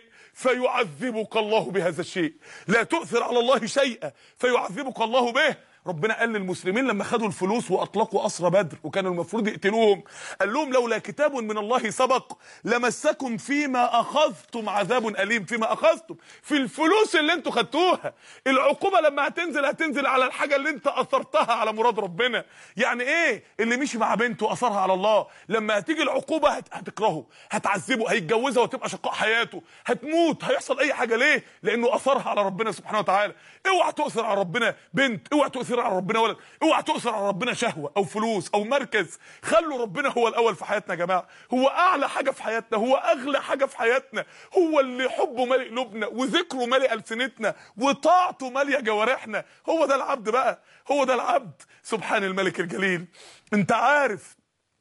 فيعذبك الله بهذا الشيء لا تؤثر على الله شيئا فيعذبك الله به ربنا قال للمسلمين لما خدوا الفلوس واطلقوا اسرى بدر وكانوا المفروض يقتلوهم قال لهم لولا كتاب من الله سبق لمسكم فيما اخذتم عذاب اليم فيما اخذتم في الفلوس اللي انتوا خدتوها العقوبه لما هتنزل هتنزل على الحاجه اللي انت اثرتها على مراد ربنا يعني ايه اللي مشي مع بنته اثرها على الله لما هتيجي العقوبه هت... هتكرهه هتعذبه هيتجوزها وتبقى شقاء حياته هتموت هيحصل اي حاجه ليه لانه اثرها على ربنا سبحانه وتعالى اوعى تؤثر على ربنا بنت اوعى تؤثر على ربنا ولد اوعى تؤثر على ربنا شهوه او فلوس او مركز خلوا ربنا هو الاول في حياتنا يا جماعه هو اعلى حاجه في حياتنا هو اغلى حاجه في حياتنا هو اللي حبه مالئ قلوبنا وذكره مالئ السنتنا وطاعته ماليه جوارحنا هو ده العبد بقى هو ده العبد سبحان الملك الجليل انت عارف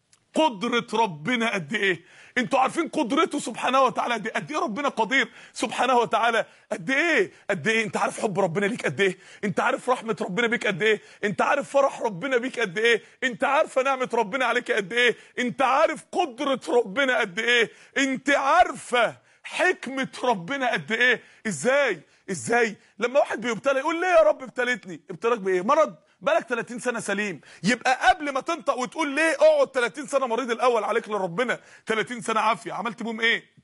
قدره ربنا قد ايه انتوا عارفين قدرته سبحانه وتعالى قد ايه قد ايه ربنا قدير سبحانه وتعالى قد ايه قد ايه انت عارف حب ربنا ليك قد ايه انت عارف رحمه ربنا بيك قد ايه انت عارف فرح ربنا بيك قد ايه انت عارفه نعمه ربنا عليك قد ايه انت عارف قدره ربنا قد ايه انت عارفه حكمه ربنا قد ايه ازاي ازاي لما واحد بيبتلى يقول ليه يا رب ابتليتني ابتلاك بايه مرض بالك 30 سنه سليم يبقى قبل ما تنطق وتقول ليه اقعد 30 سنه مريض الاول عليك لربنا 30 سنه عافيه عملت بهم ايه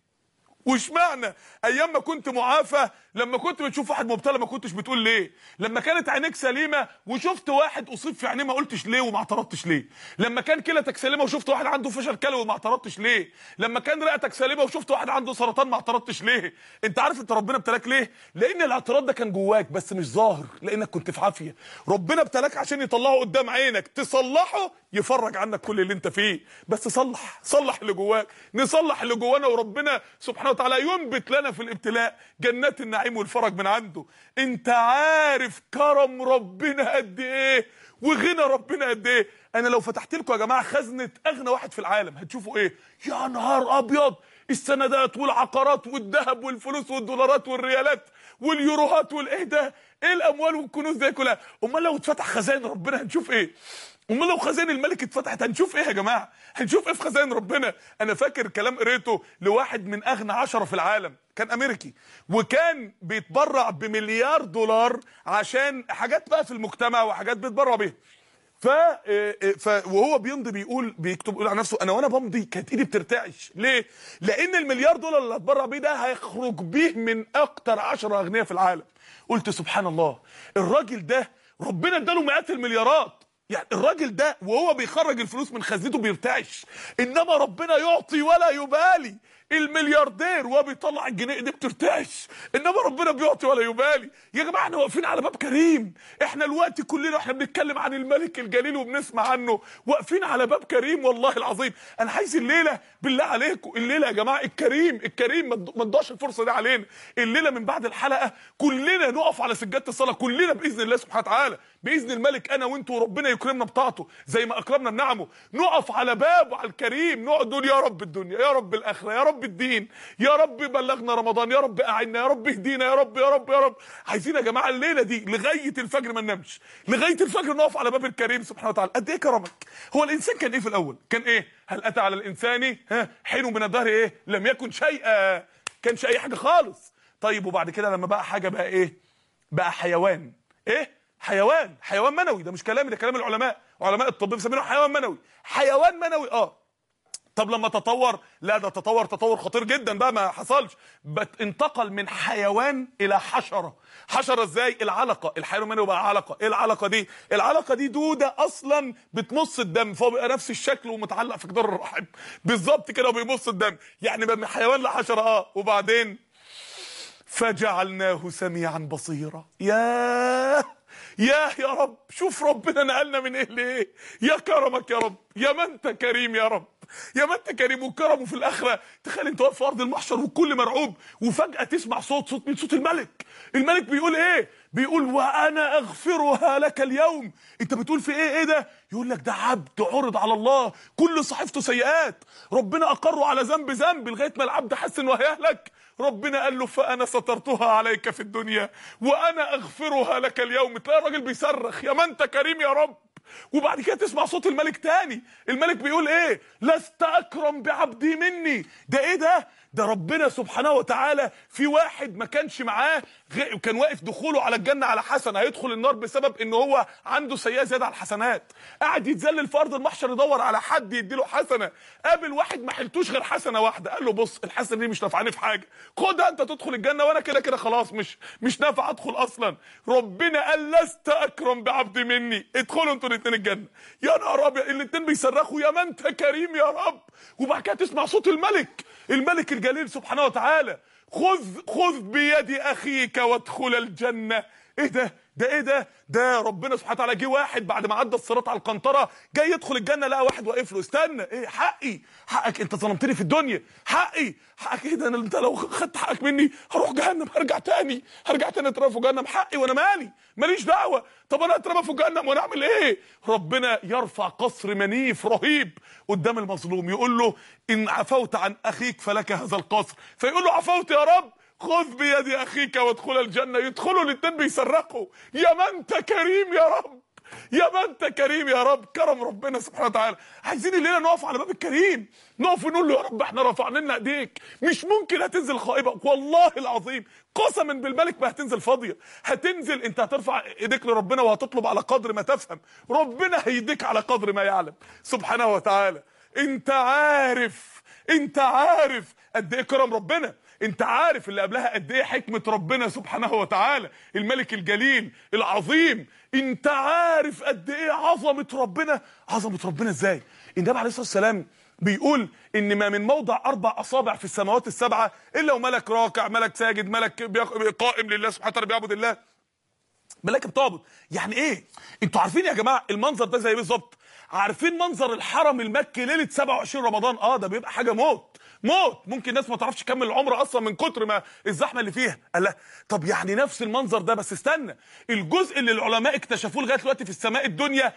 واشمعنى ايام ما كنت معافى لما كنت بتشوف واحد مبتلى ما كنتش بتقول ليه لما كانت عينيك سليمه وشفت واحد اصيب في عينيه ما قلتش ليه وما اعترضتش ليه لما كان كلتك سليمه وشفت واحد عنده فشل كلوي وما اعترضتش ليه لما كان رئتك سليمه وشفت واحد عنده سرطان ما اعترضتش ليه انت عارف انت ربنا ابتلاك ليه لان الاعتراض ده كان جواك بس مش ظاهر لانك كنت في عافيه ربنا ابتلاك عشان يطلعه قدام عينك تصلحه يفرج عنك كل اللي انت فيه بس صلح صلح اللي جواك نصلح اللي جوانا وربنا سبحانه وتعالى ينبت لنا في الابتلاء جنات النعيم والفرج من عنده انت عارف كرم ربنا قد ايه وغنى ربنا قد ايه انا لو فتحت لكم يا جماعه خزنه اغنى واحد في العالم هتشوفوا ايه يا نهار ابيض السندات والعقارات والذهب والفلوس والدولارات والريالات واليوروهات والايه ده ايه الاموال والكنوز دي كلها امال لو اتفتح خزائن ربنا هنشوف ايه امال لو خزائن الملك اتفتحت هنشوف ايه يا جماعه هنشوف ايه في خزائن ربنا انا فاكر كلام قريته لواحد من اغنى عشرة في العالم كان امريكي وكان بيتبرع بمليار دولار عشان حاجات بقى في المجتمع وحاجات بيتبرع بيها ف... ف وهو بيمضي بيقول بيكتب بيقول على نفسه انا وانا بمضي كانت ايدي بترتعش ليه لان المليار دولار اللي هتبرع بيه ده هيخرج بيه من اكتر 10 اغنياء في العالم قلت سبحان الله الراجل ده ربنا اداله مئات المليارات يعني الراجل ده وهو بيخرج الفلوس من خزنته بيرتعش انما ربنا يعطي ولا يبالي الملياردير وهو بيطلع الجنيه دي بترتعش انما ربنا بيعطي ولا يبالي يا جماعه احنا واقفين على باب كريم احنا الوقت كلنا احنا بنتكلم عن الملك الجليل وبنسمع عنه واقفين على باب كريم والله العظيم انا عايز الليله بالله عليكم الليله يا جماعه الكريم الكريم ما تضيعش الفرصه دي علينا الليله من بعد الحلقه كلنا نقف على سجاده الصلاه كلنا باذن الله سبحانه وتعالى باذن الملك انا وانتوا وربنا يكرمنا بطاعته زي ما اكرمنا بنعمه نقف على بابه على الكريم نقعد نقول يا رب الدنيا يا رب الاخره يا رب رب الدين يا رب بلغنا رمضان يا رب اعنا يا رب اهدينا يا رب يا رب يا رب عايزين يا جماعه الليله دي لغايه الفجر ما ننامش لغايه الفجر نقف على باب الكريم سبحانه وتعالى قد ايه كرمك هو الانسان كان ايه في الاول كان ايه هل اتى على الانسان ها حين من الدهر ايه لم يكن شيئا كانش اي حاجه خالص طيب وبعد كده لما بقى حاجه بقى ايه بقى حيوان ايه حيوان حيوان منوي ده مش كلامي ده كلام العلماء علماء الطب بيسمينه حيوان منوي حيوان منوي اه طب لما تطور لا ده تطور تطور خطير جدا بقى ما حصلش بت انتقل من حيوان الى حشره حشره ازاي العلقه الحيوان المنوي بقى علقه ايه العلقه دي العلقه دي دوده اصلا بتمص الدم فهو بيبقى نفس الشكل ومتعلق في جدار الرحم بالظبط كده وبيمص الدم يعني بقى من حيوان لحشره اه وبعدين فجعلناه سميعا بصيرا ياه ياه يا رب شوف ربنا نقلنا من ايه لايه يا كرمك يا رب يا ما انت كريم يا رب يا ما انت كريم وكرمه في الاخره تخيل انت واقف في ارض المحشر والكل مرعوب وفجاه تسمع صوت صوت من صوت الملك الملك بيقول ايه بيقول وانا اغفرها لك اليوم انت بتقول في ايه ايه ده يقول لك ده عبد عرض على الله كل صحيفته سيئات ربنا اقره على ذنب ذنب لغايه ما العبد حس انه هيهلك ربنا قال له فانا سترتها عليك في الدنيا وانا اغفرها لك اليوم تلاقي الراجل بيصرخ يا ما انت كريم يا رب وبعد كده تسمع صوت الملك تاني الملك بيقول ايه لست اكرم بعبدي مني ده ايه ده ده ربنا سبحانه وتعالى في واحد ما كانش معاه غ- كان واقف دخوله على الجنه على حسنه هيدخل النار بسبب ان هو عنده سيئه زياده على الحسنات قاعد يتذلل في ارض المحشر يدور على حد يديله حسنه قابل واحد ما حلتوش غير حسنه واحده قال له بص الحسنه دي مش نافعاني في حاجه خدها انت تدخل الجنه وانا كده كده خلاص مش مش نافع ادخل اصلا ربنا قال لست اكرم بعبدي مني ادخلوا انتوا الاثنين الجنه يا نهار ابيض الاثنين بيصرخوا يا ما انت كريم يا رب وبعد كده تسمع صوت الملك الملك الجليل سبحانه وتعالى خذ خذ بيد اخيك وادخل الجنه ايه ده ده ايه ده ده ربنا سبحانه وتعالى جه واحد بعد ما عدى الصراط على القنطره جاي يدخل الجنه لقى واحد واقف له استنى ايه حقي حقك انت ظلمتني في الدنيا حقي حقك ايه ده أنا- انت لو خدت حقك مني هروح جهنم هرجع تاني هرجع تاني اترمى في جهنم حقي وانا مالي ماليش دعوه طب انا اترمى في جهنم وانا اعمل ايه ربنا يرفع قصر منيف رهيب قدام المظلوم يقول له ان عفوت عن اخيك فلك هذا القصر فيقول له عفوت يا رب خذ بيد اخيك وادخل الجنه يدخلوا الاتنين بيصرخوا يا ما انت كريم يا رب يا ما انت كريم يا رب كرم ربنا سبحانه وتعالى عايزين الليله نقف على باب الكريم نقف ونقول له يا رب احنا رفعنا لنا ايديك مش ممكن هتنزل خائبه والله العظيم قسما بالملك ما هتنزل فاضيه هتنزل انت هترفع ايديك لربنا وهتطلب على قدر ما تفهم ربنا هيديك على قدر ما يعلم سبحانه وتعالى انت عارف انت عارف قد ايه كرم ربنا انت عارف اللي قبلها قد ايه حكمه ربنا سبحانه وتعالى الملك الجليل العظيم انت عارف قد ايه عظمه ربنا عظمه ربنا ازاي النبي عليه الصلاه والسلام بيقول ان ما من موضع اربع اصابع في السماوات السبعه الا وملك راكع ملك ساجد ملك بيق- قائم لله سبحانه وتعالى بيعبد الله ملائكه بتعبد يعني ايه انتوا عارفين يا جماعه المنظر ده زي بالظبط عارفين منظر الحرم المكي ليله 27 رمضان اه ده بيبقى حاجه موت موت ممكن ناس ما تعرفش تكمل العمر اصلا من كتر ما الزحمه اللي فيها قال لا طب يعني نفس المنظر ده بس استنى الجزء اللي العلماء اكتشفوه لغايه دلوقتي في السماء الدنيا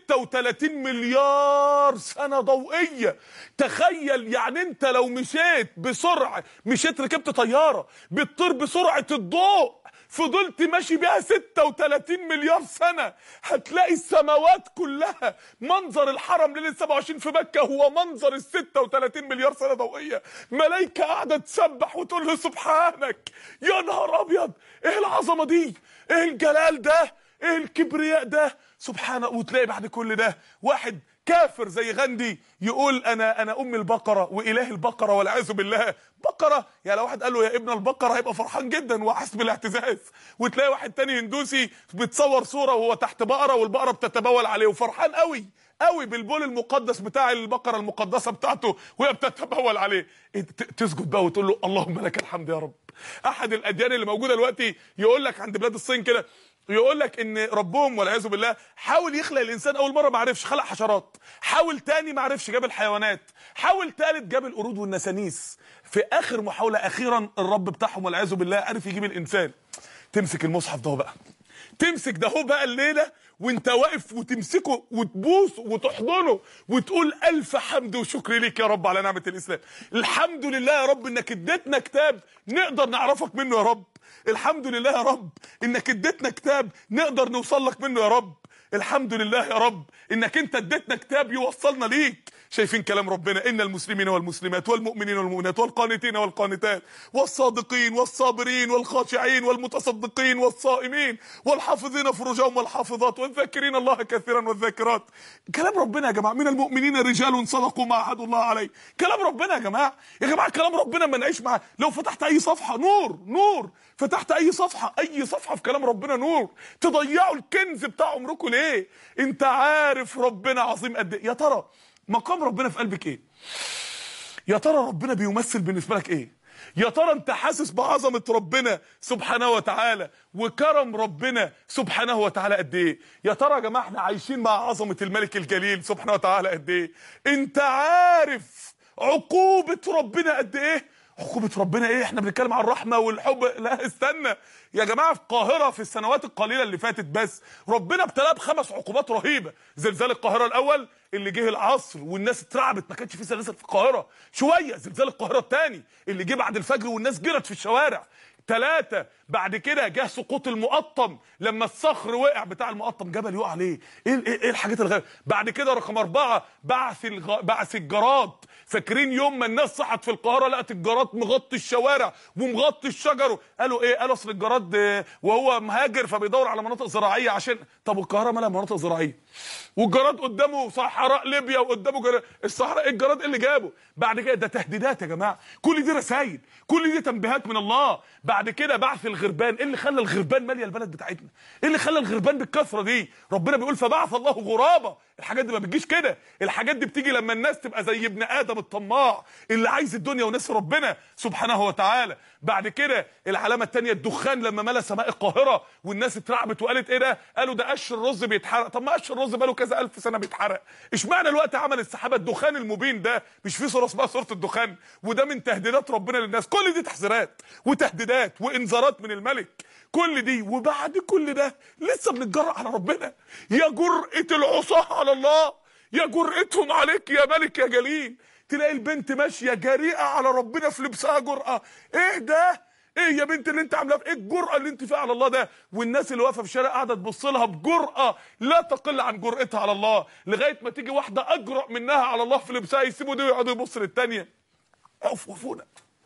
36 مليار سنه ضوئيه تخيل يعني انت لو مشيت بسرعه مشيت ركبت طياره بتطير بسرعه الضوء فضلت ماشي بيها 36 مليار سنة هتلاقي السماوات كلها منظر الحرم ليلة 27 في مكة هو منظر ال 36 مليار سنة ضوئية ملايكة قاعدة تسبح وتقول له سبحانك يا نهار أبيض إيه العظمة دي إيه الجلال ده إيه الكبرياء ده سبحانه وتلاقي بعد كل ده واحد كافر زي غاندي يقول انا انا ام البقره واله البقره والعياذ بالله بقره يعني لو واحد قال له يا ابن البقره هيبقى فرحان جدا وحاسس بالاعتزاز وتلاقي واحد تاني هندوسي بتصور صوره وهو تحت بقره والبقره بتتبول عليه وفرحان قوي قوي بالبول المقدس بتاع البقره المقدسه بتاعته وهي بتتبول عليه إيه ت- تسجد بقى وتقول له اللهم لك الحمد يا رب احد الاديان اللي موجوده دلوقتي يقول لك عند بلاد الصين كده يقول لك ان ربهم والعياذ بالله حاول يخلق الانسان اول مره ما عرفش خلق حشرات حاول تاني ما عرفش جاب الحيوانات حاول تالت جاب القرود والنسانيس في اخر محاوله اخيرا الرب بتاعهم والعياذ بالله عرف يجيب الانسان تمسك المصحف ده بقى تمسك ده هو بقى الليله وانت واقف وتمسكه وتبوس وتحضنه وتقول الف حمد وشكر ليك يا رب على نعمه الاسلام الحمد لله يا رب انك اديتنا كتاب نقدر نعرفك منه يا رب الحمد لله يا رب انك اديتنا كتاب نقدر نوصل لك منه يا رب الحمد لله يا رب انك انت اديتنا كتاب يوصلنا ليك شايفين كلام ربنا ان المسلمين والمسلمات والمؤمنين والمؤمنات والقانتين والقانتات والصادقين والصابرين والخاشعين والمتصدقين والصائمين والحافظين فروجهم والحافظات والذاكرين الله كثيرا والذاكرات كلام ربنا يا جماعه من المؤمنين رجال صدقوا ما عهدوا الله عليه كلام ربنا يا جماعه يا جماعه كلام ربنا ما نعيش معاه لو فتحت اي صفحه نور نور فتحت اي صفحه اي صفحه في كلام ربنا نور تضيعوا الكنز بتاع عمركم ليه انت عارف ربنا عظيم قد ايه يا ترى مقام ربنا في قلبك ايه يا ترى ربنا بيمثل بالنسبه لك ايه يا ترى انت حاسس بعظمه ربنا سبحانه وتعالى وكرم ربنا سبحانه وتعالى قد ايه يا ترى يا جماعه احنا عايشين مع عظمه الملك الجليل سبحانه وتعالى قد ايه انت عارف عقوبه ربنا قد ايه عقوبة ربنا ايه احنا بنتكلم عن الرحمة والحب لا استنى يا جماعة في القاهرة في السنوات القليلة اللي فاتت بس ربنا ابتلاه بخمس عقوبات رهيبة زلزال القاهرة الاول اللي جه العصر والناس اترعبت ما كانش في زلازل في القاهرة شوية زلزال القاهرة الثاني اللي جه بعد الفجر والناس جرت في الشوارع ثلاثة بعد كده جه سقوط المقطم لما الصخر وقع بتاع المقطم جبل يقع عليه ايه ايه, إيه الحاجات الغريبة بعد كده رقم أربعة بعث الغ... بعث الجراد فاكرين يوم ما الناس صحت في القاهرة لقت الجراد مغطي الشوارع ومغطي الشجر قالوا ايه قالوا اصل الجراد آه، وهو مهاجر فبيدور على مناطق زراعية عشان طب القاهرة مالها مناطق زراعية والجراد قدامه صحراء ليبيا وقدامه جر... الصحراء إيه الجراد إيه اللي جابه بعد كده ده تهديدات يا جماعه كل دي رسائل كل دي تنبيهات من الله بعد كده بعث الغربان ايه اللي خلى الغربان ماليه البلد بتاعتنا ايه اللي خلى الغربان بالكثره دي ربنا بيقول فبعث الله غرابا الحاجات دي ما بتجيش كده الحاجات دي بتيجي لما الناس تبقى زي ابن ادم الطماع اللي عايز الدنيا وناس ربنا سبحانه وتعالى بعد كده العلامه الثانيه الدخان لما ملا سماء القاهره والناس اترعبت وقالت ايه ده قالوا ده قش الرز بيتحرق طب ما قش الرز بقاله كذا الف سنه بيتحرق اشمعنى الوقت عمل السحابه الدخان المبين ده مش في صوره اسمها صوره الدخان وده من تهديدات ربنا للناس كل دي تحذيرات وتهديدات وانذارات من الملك كل دي وبعد كل ده لسه بنتجرأ على ربنا يا جرأة العصاة على الله يا جرأتهم عليك يا ملك يا جليل تلاقي البنت ماشيه جريئه على ربنا في لبسها جرأه ايه ده ايه يا بنت اللي انت عاملاه ايه الجرأه اللي انت فيها على الله ده والناس اللي واقفه في الشارع قاعده تبص لها بجرأه لا تقل عن جرأتها على الله لغايه ما تيجي واحده اجرأ منها على الله في لبسها يسيبوا دي ويقعدوا يبصوا للثانيه عفوفونا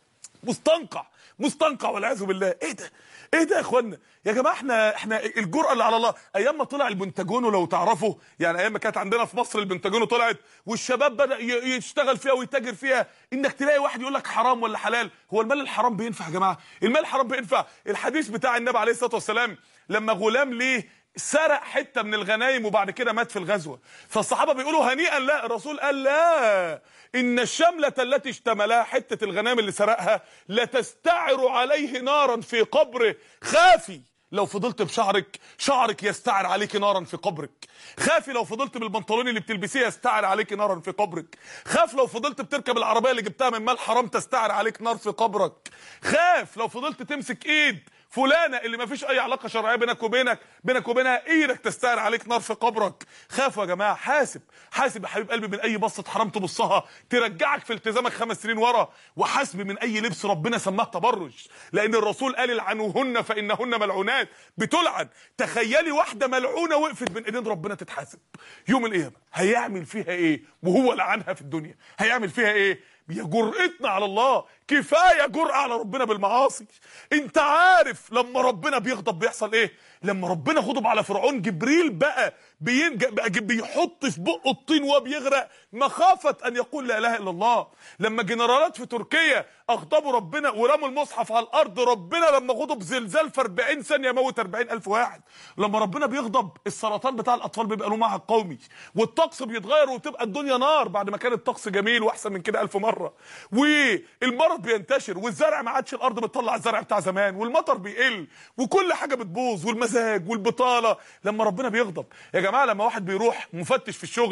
مستنقع مستنقع والعياذ بالله ايه ده ايه ده يا اخوانا يا جماعه احنا احنا الجرأه اللي على الله ايام ما طلع البنتاجونو لو تعرفوا يعني ايام ما كانت عندنا في مصر البنتاجونو طلعت والشباب بدا ي- يشتغل فيها ويتاجر فيها انك تلاقي واحد يقول لك حرام ولا حلال هو المال الحرام بينفع يا جماعه المال الحرام بينفع الحديث بتاع النبي عليه الصلاه والسلام لما غلام ليه سرق حته من الغنايم وبعد كده مات في الغزوه فالصحابه بيقولوا هنيئا لا الرسول قال لا ان الشمله التي اشتملها حته الغنائم اللي سرقها لتستعر عليه نارا في قبره خافي لو فضلت بشعرك شعرك يستعر عليك نارا في قبرك خافي لو فضلت بالبنطلون اللي بتلبسيه يستعر عليك نارا في قبرك خاف لو فضلت بتركب العربيه اللي جبتها من مال حرام تستعر عليك نار في قبرك خاف لو فضلت تمسك ايد فلانه اللي ما فيش اي علاقه شرعيه بينك وبينك بينك وبينها ايدك تستعر عليك نار في قبرك خافوا يا جماعه حاسب حاسب يا حبيب قلبي من اي بصه حرام تبصها ترجعك في التزامك خمس سنين ورا وحاسب من اي لبس ربنا سماه تبرج لان الرسول قال العنوهن فانهن ملعونات بتلعن تخيلي واحده ملعونه وقفت بين ايدين ربنا تتحاسب يوم القيامه هيعمل فيها ايه وهو لعنها في الدنيا هيعمل فيها ايه يا جرأتنا على الله كفايه جرأة على ربنا بالمعاصي انت عارف لما ربنا بيغضب بيحصل ايه لما ربنا غضب على فرعون جبريل بقى بينج... بقى جب- بيحط في بقه الطين وهو بيغرق مخافه ان يقول لا اله الا الله لما جنرالات في تركيا اغضبوا ربنا ورموا المصحف على الارض ربنا لما غضب زلزال في 40 ثانيه موت 40 الف واحد لما ربنا بيغضب السرطان بتاع الاطفال بيبقى له معهد قومي والطقس بيتغير وتبقى الدنيا نار بعد ما كان الطقس جميل واحسن من كده الف مره والمرض بينتشر والزرع ما عادش الارض بتطلع الزرع بتاع زمان والمطر بيقل وكل حاجه بتبوظ والمزاج والبطاله لما ربنا بيغضب يا جماعه لما واحد بيروح مفتش في الشغل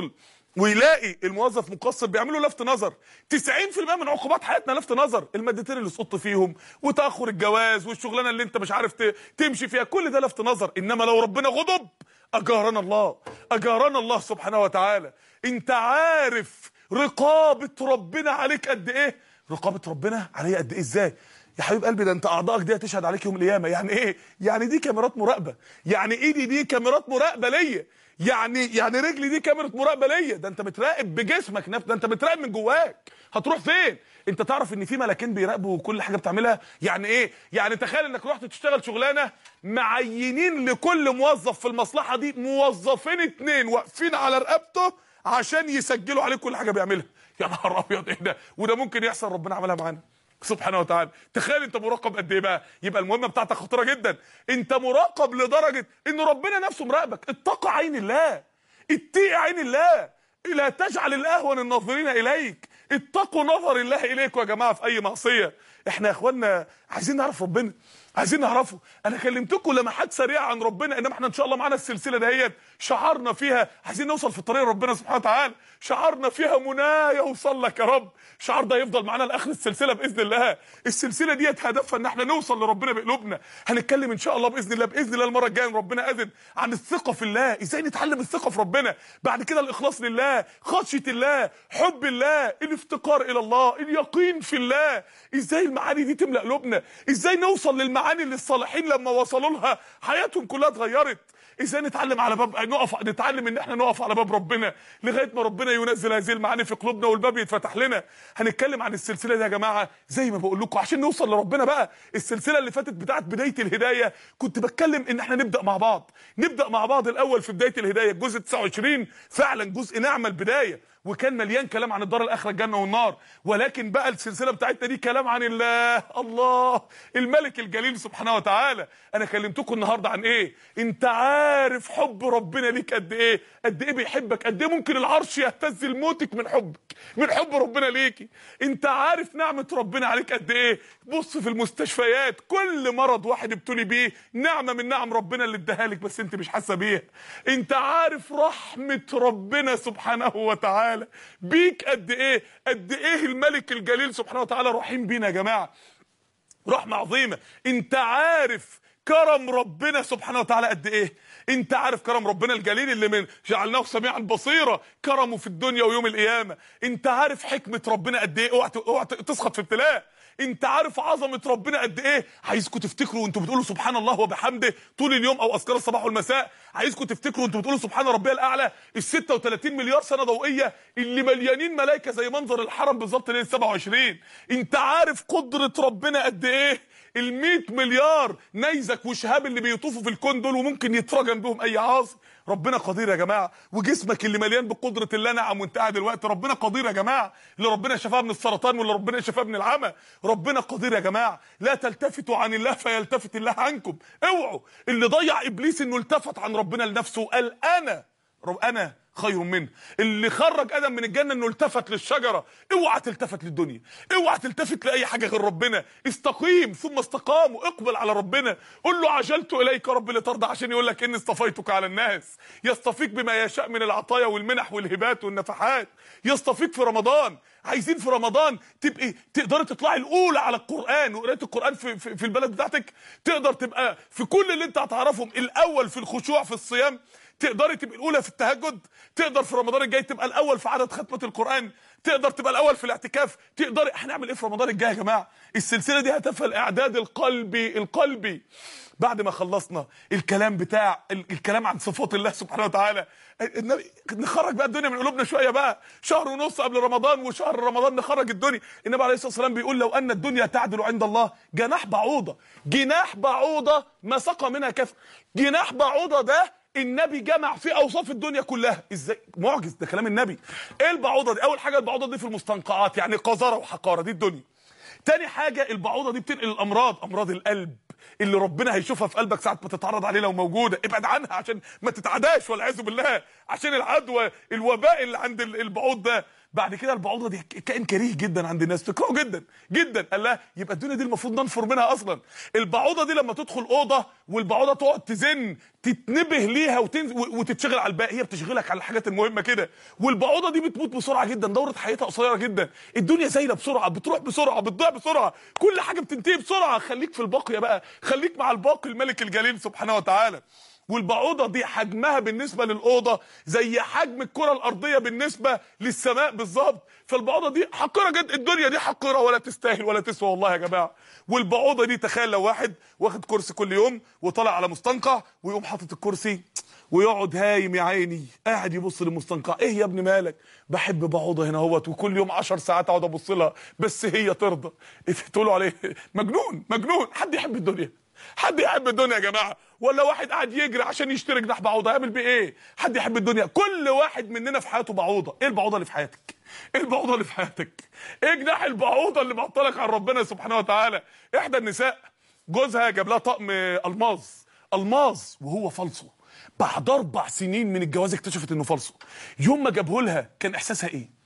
ويلاقي الموظف مقصر بيعملوا لفت نظر 90% من عقوبات حياتنا لفت نظر المادتين اللي سقطت فيهم وتاخر الجواز والشغلانه اللي انت مش عارف ت- تمشي فيها كل ده لفت نظر انما لو ربنا غضب اجارنا الله اجارنا الله سبحانه وتعالى انت عارف رقابه ربنا عليك قد ايه رقابه ربنا عليا قد ايه ازاي يا حبيب قلبي ده انت اعضائك دي هتشهد عليك يوم القيامه يعني ايه يعني دي كاميرات مراقبه يعني ايدي دي كاميرات مراقبه ليا يعني يعني رجلي دي كاميرا مراقبه ليا ده انت متراقب بجسمك نفسه ده انت متراقب من جواك هتروح فين انت تعرف ان في ملاكين بيراقبوا كل حاجه بتعملها يعني ايه يعني تخيل انك رحت تشتغل شغلانه معينين لكل موظف في المصلحه دي موظفين اتنين واقفين على رقبته عشان يسجلوا عليه كل حاجه بيعملها يا نهار ابيض ايه ده وده ممكن يحصل ربنا عملها معانا سبحانه وتعالى تخيل انت مراقب قد ايه بقى يبقى المهمه بتاعتك خطيره جدا انت مراقب لدرجه ان ربنا نفسه مراقبك اتقى عين الله اتقي عين الله لا تجعل الاهون الناظرين اليك اتقوا نظر الله اليكم يا جماعه في اي معصيه احنا يا اخوانا عايزين نعرف ربنا عايزين نعرفه انا كلمتكم لمحات سريعه عن ربنا انما احنا ان شاء الله معانا السلسله دهيت شعارنا فيها عايزين نوصل في طريق ربنا سبحانه وتعالى شعارنا فيها منايا يوصل لك يا رب شعار ده يفضل معانا لاخر السلسله باذن الله السلسله ديت هدفها ان احنا نوصل لربنا بقلوبنا هنتكلم ان شاء الله باذن الله باذن الله المره الجايه إن ربنا اذن عن الثقه في الله ازاي نتعلم الثقه في ربنا بعد كده الاخلاص لله خشيه الله حب الله الافتقار الى الله اليقين في الله ازاي المعاني دي تملا قلوبنا ازاي نوصل للمعاني اللي الصالحين لما وصلوا لها حياتهم كلها اتغيرت ازاي نتعلم على باب نقف نتعلم ان احنا نقف على باب ربنا لغايه ما ربنا ينزل هذه المعاني في قلوبنا والباب يتفتح لنا هنتكلم عن السلسله دي يا جماعه زي ما بقول لكم عشان نوصل لربنا بقى السلسله اللي فاتت بتاعت بدايه الهدايه كنت بتكلم ان احنا نبدا مع بعض نبدا مع بعض الاول في بدايه الهدايه الجزء 29 فعلا جزء نعمه البدايه وكان مليان كلام عن الدار الاخره الجنه والنار ولكن بقى السلسله بتاعتنا دي كلام عن الله الله الملك الجليل سبحانه وتعالى انا كلمتكم النهارده عن ايه انت عارف حب ربنا ليك قد ايه قد ايه بيحبك قد ايه ممكن العرش يهتز لموتك من حبك من حب ربنا ليكي انت عارف نعمه ربنا عليك قد ايه بص في المستشفيات كل مرض واحد ابتلي بيه نعمه من نعم ربنا اللي اداها لك بس انت مش حاسه بيها انت عارف رحمه ربنا سبحانه وتعالى بيك قد ايه قد ايه الملك الجليل سبحانه وتعالى رحيم بينا يا جماعه رحمه عظيمه انت عارف كرم ربنا سبحانه وتعالى قد ايه انت عارف كرم ربنا الجليل اللي من جعلناه سميعا بصيرا كرمه في الدنيا ويوم القيامه انت عارف حكمه ربنا قد ايه اوعى اوعى تسخط في ابتلاء انت عارف عظمه ربنا قد ايه عايزكم تفتكروا وانتوا بتقولوا سبحان الله وبحمده طول اليوم او اذكار الصباح والمساء عايزكم تفتكروا وانتوا بتقولوا سبحان ربي الاعلى ال 36 مليار سنه ضوئيه اللي مليانين ملائكه زي منظر الحرم بالظبط ليله 27 انت عارف قدره ربنا قد ايه ال 100 مليار نيزك وشهاب اللي بيطوفوا في الكون دول وممكن يترجم بهم اي عاصي ربنا قدير يا جماعه وجسمك اللي مليان بقدره الله نعم وانت قاعد دلوقتي ربنا قدير يا جماعه اللي ربنا شفاه من السرطان واللي ربنا شفاه من العمى ربنا قدير يا جماعه لا تلتفتوا عن الله فيلتفت الله عنكم اوعوا اللي ضيع ابليس انه التفت عن ربنا لنفسه وقال انا رب انا خير منه اللي خرج ادم من الجنه انه التفت للشجره اوعى تلتفت للدنيا اوعى تلتفت لاي حاجه غير ربنا استقيم ثم استقاموا اقبل على ربنا قل له عجلت اليك رب لترضى عشان يقول لك اني اصطفيتك على الناس يصطفيك بما يشاء من العطايا والمنح والهبات والنفحات يصطفيك في رمضان عايزين في رمضان تبقي تقدري تطلعي الاولى على القران وقرايه القران في, في, في البلد بتاعتك تقدر تبقى في كل اللي انت هتعرفهم الاول في الخشوع في الصيام تقدري تبقى الاولى في التهجد تقدر في رمضان الجاي تبقى الاول في عدد ختمه القران تقدر تبقى الاول في الاعتكاف تقدري هنعمل ايه في رمضان الجاي يا جماعه السلسله دي هدفها الاعداد القلبي القلبي بعد ما خلصنا الكلام بتاع الكلام عن صفات الله سبحانه وتعالى نخرج بقى الدنيا من قلوبنا شويه بقى شهر ونص قبل رمضان وشهر رمضان نخرج الدنيا النبي عليه الصلاه والسلام بيقول لو ان الدنيا تعدل عند الله جناح بعوضه جناح بعوضه ما سقى منها كف جناح بعوضه ده النبي جمع فيه اوصاف الدنيا كلها ازاي معجز ده كلام النبي ايه البعوضه دي اول حاجه البعوضه دي في المستنقعات يعني قذاره وحقاره دي الدنيا تاني حاجه البعوضه دي بتنقل الامراض امراض القلب اللي ربنا هيشوفها في قلبك ساعه ما تتعرض عليه لو موجوده ابعد عنها عشان ما تتعداش والعياذ بالله عشان العدوى الوباء اللي عند البعوض ده بعد كده البعوضه دي كائن كريه جدا عند الناس تكرهه جدا جدا قال لها يبقى الدنيا دي المفروض ننفر منها اصلا البعوضه دي لما تدخل اوضه والبعوضه تقعد تزن تتنبه ليها وتنز... و- وتتشغل على الباقي هي بتشغلك على الحاجات المهمه كده والبعوضه دي بتموت بسرعه جدا دوره حياتها قصيره جدا الدنيا زايله بسرعه بتروح بسرعه بتضيع بسرعه كل حاجه بتنتهي بسرعه خليك في الباقيه بقى خليك مع الباقي الملك الجليل سبحانه وتعالى والبعوضه دي حجمها بالنسبه للاوضه زي حجم الكره الارضيه بالنسبه للسماء بالظبط فالبعوضه دي حقيره جدا الدنيا دي حقيره ولا تستاهل ولا تسوى والله يا جماعه والبعوضه دي تخيل لو واحد واخد كرسي كل يوم وطالع على مستنقع ويقوم حاطط الكرسي ويقعد هايم يا عيني قاعد يبص للمستنقع ايه يا ابني مالك بحب بعوضه هنا اهوت وكل يوم 10 ساعات اقعد ابص لها بس هي ترضى إيه تقولوا عليه مجنون مجنون حد يحب الدنيا حد يحب الدنيا يا جماعه ولا واحد قاعد يجري عشان يشتري جناح بعوضه يعمل بيه ايه حد يحب الدنيا كل واحد مننا في حياته بعوضه ايه البعوضه اللي في حياتك ايه البعوضه اللي في حياتك ايه جناح البعوضه اللي معطلك عن ربنا سبحانه وتعالى احدى النساء جوزها جاب لها طقم الماظ الماظ وهو فالصو بعد اربع سنين من الجواز اكتشفت انه فالصو يوم ما جابه لها كان احساسها ايه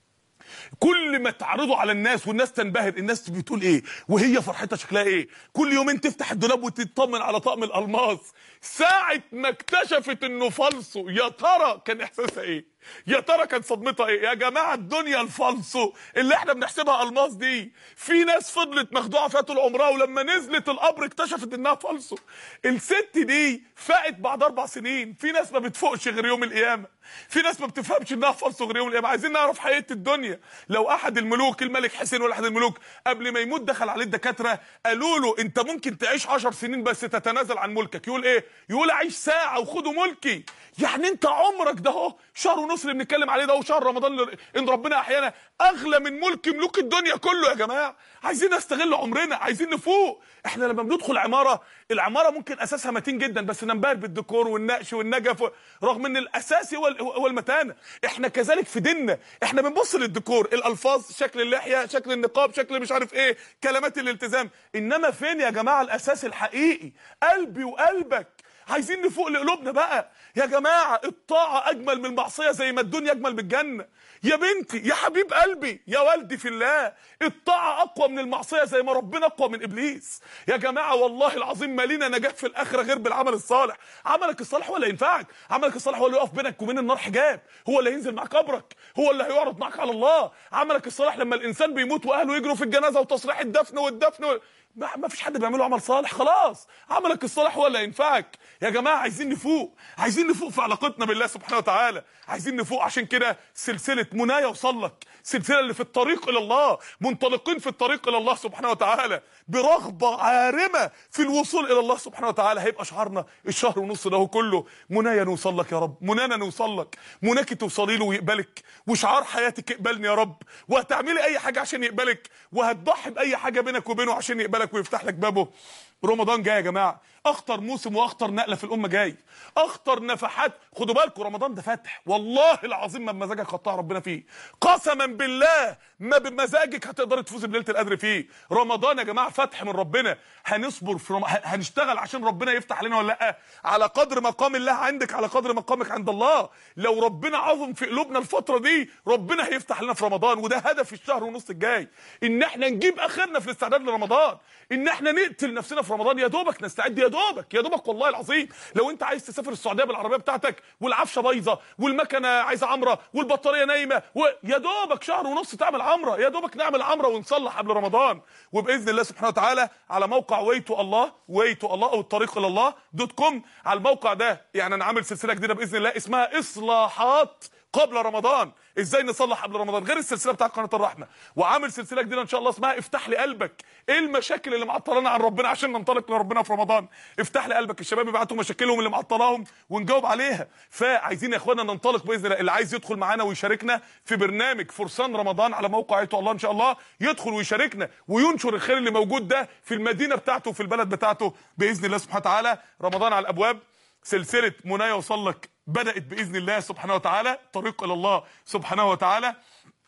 كل ما تعرضه على الناس والناس تنبهر الناس بتقول ايه وهي فرحتها شكلها ايه كل يومين تفتح الدولاب وتطمن على طقم الالماس ساعه ما اكتشفت انه فالصو يا ترى كان احساسها ايه يا ترى كان صدمتها ايه يا جماعه الدنيا الفالصو اللي احنا بنحسبها الماس دي في ناس فضلت مخدوعه فيها طول عمرها ولما نزلت القبر اكتشفت انها فالصو الست دي فاقت بعد اربع سنين في ناس ما بتفوقش غير يوم القيامه في ناس ما بتفهمش انها فالصو غير يوم القيامه عايزين نعرف حقيقه الدنيا لو احد الملوك الملك حسين ولا احد الملوك قبل ما يموت دخل عليه الدكاتره قالوا له انت ممكن تعيش 10 سنين بس تتنازل عن ملكك يقول ايه يقول اعيش ساعه وخدوا ملكي يعني انت عمرك ده اهو شهر ونص اللي بنتكلم عليه ده وشهر رمضان اللي ان ربنا احيانا اغلى من ملك ملوك الدنيا كله يا جماعه عايزين نستغل عمرنا عايزين نفوق احنا لما بندخل عماره العماره ممكن اساسها متين جدا بس ننبهر بالديكور والنقش والنجف رغم ان الاساسي هو ال- هو المتانه احنا كذلك في ديننا احنا بنبص للديكور الالفاظ شكل اللحيه شكل النقاب شكل مش عارف ايه كلمات الالتزام انما فين يا جماعه الاساس الحقيقي قلبي وقلبك عايزين نفوق لقلوبنا بقى يا جماعه الطاعه اجمل من المعصيه زي ما الدنيا اجمل من الجنه يا بنتي يا حبيب قلبي يا والدي في الله الطاعه اقوى من المعصيه زي ما ربنا اقوى من ابليس يا جماعه والله العظيم ما لينا نجاح في الاخره غير بالعمل الصالح عملك الصالح هو اللي ينفعك عملك الصالح هو اللي يقف بينك وبين النار حجاب هو اللي هينزل معاك قبرك هو اللي هيعرض معاك على الله عملك الصالح لما الانسان بيموت واهله يجروا في الجنازه وتصريح الدفن والدفن و... ما ما فيش حد بيعمله عمل صالح خلاص عملك الصالح هو اللي هينفعك يا جماعه عايزين نفوق عايزين نفوق في علاقتنا بالله سبحانه وتعالى عايزين نفوق عشان كده سلسله منايا وصلك سلسله اللي في الطريق الى الله منطلقين في الطريق الى الله سبحانه وتعالى برغبه عارمه في الوصول الى الله سبحانه وتعالى هيبقى شعارنا الشهر ونص ده هو كله منايا نوصل لك يا رب منانا نوصل لك مناك توصلي له ويقبلك وشعار حياتك اقبلني يا رب وهتعملي اي حاجه عشان يقبلك وهتضحي باي حاجه بينك وبينه عشان يقبلك ويفتح لك بابه رمضان جاي يا جماعه اخطر موسم واخطر نقله في الامه جاي اخطر نفحات خدوا بالكم رمضان ده فتح والله العظيم ما بمزاجك خطاها ربنا فيه قسما بالله ما بمزاجك هتقدر تفوز بليله القدر فيه رمضان يا جماعه فتح من ربنا هنصبر في رم... ه- هنشتغل عشان ربنا يفتح علينا ولا لا على قدر مقام الله عندك على قدر مقامك عند الله لو ربنا عظم في قلوبنا الفتره دي ربنا هيفتح لنا في رمضان وده هدف الشهر ونص الجاي ان احنا نجيب اخرنا في الاستعداد لرمضان ان احنا نقتل نفسنا في رمضان يا دوبك نستعد يا دوبك يا دوبك والله العظيم لو انت عايز تسافر السعوديه بالعربيه بتاعتك والعفشه بايظه والمكنه عايزه عمره والبطاريه نايمه ويا دوبك شهر ونص تعمل عمره يا دوبك نعمل عمره ونصلح قبل رمضان وباذن الله سبحانه وتعالى على موقع ويتو الله ويتو الله او الطريق الى الله دوت كوم على الموقع ده يعني انا عامل سلسله جديده باذن الله اسمها اصلاحات قبل رمضان ازاي نصلح قبل رمضان غير السلسله بتاعت قناه الرحمه وعامل سلسله جديده ان شاء الله اسمها افتح لي قلبك ايه المشاكل اللي معطلانا عن ربنا عشان ننطلق لربنا في رمضان افتح لي قلبك الشباب يبعتوا مشاكلهم اللي معطلاهم ونجاوب عليها فعايزين يا اخوانا ننطلق باذن الله اللي عايز يدخل معانا ويشاركنا في برنامج فرسان رمضان على موقع ايتو الله ان شاء الله يدخل ويشاركنا وينشر الخير اللي موجود ده في المدينه بتاعته وفي البلد بتاعته باذن الله سبحانه وتعالى رمضان على الابواب سلسله منايا وصلك بدات باذن الله سبحانه وتعالى طريق الى الله سبحانه وتعالى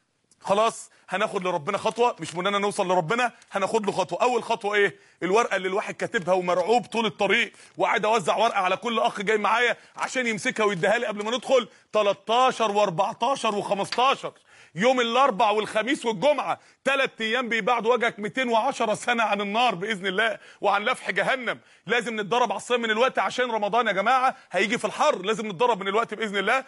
خلاص هناخد لربنا خطوه مش مننا نوصل لربنا هناخد له خطوه اول خطوه ايه الورقه اللي الواحد كاتبها ومرعوب طول الطريق وقاعد اوزع ورقه على كل اخ جاي معايا عشان يمسكها ويديها لي قبل ما ندخل 13 و14 و15 يوم الاربع والخميس والجمعه ثلاث ايام بيبعد وجهك 210 سنه عن النار باذن الله وعن لفح جهنم لازم نتدرب على الصيام من الوقت عشان رمضان يا جماعه هيجي في الحر لازم نتدرب من الوقت باذن الله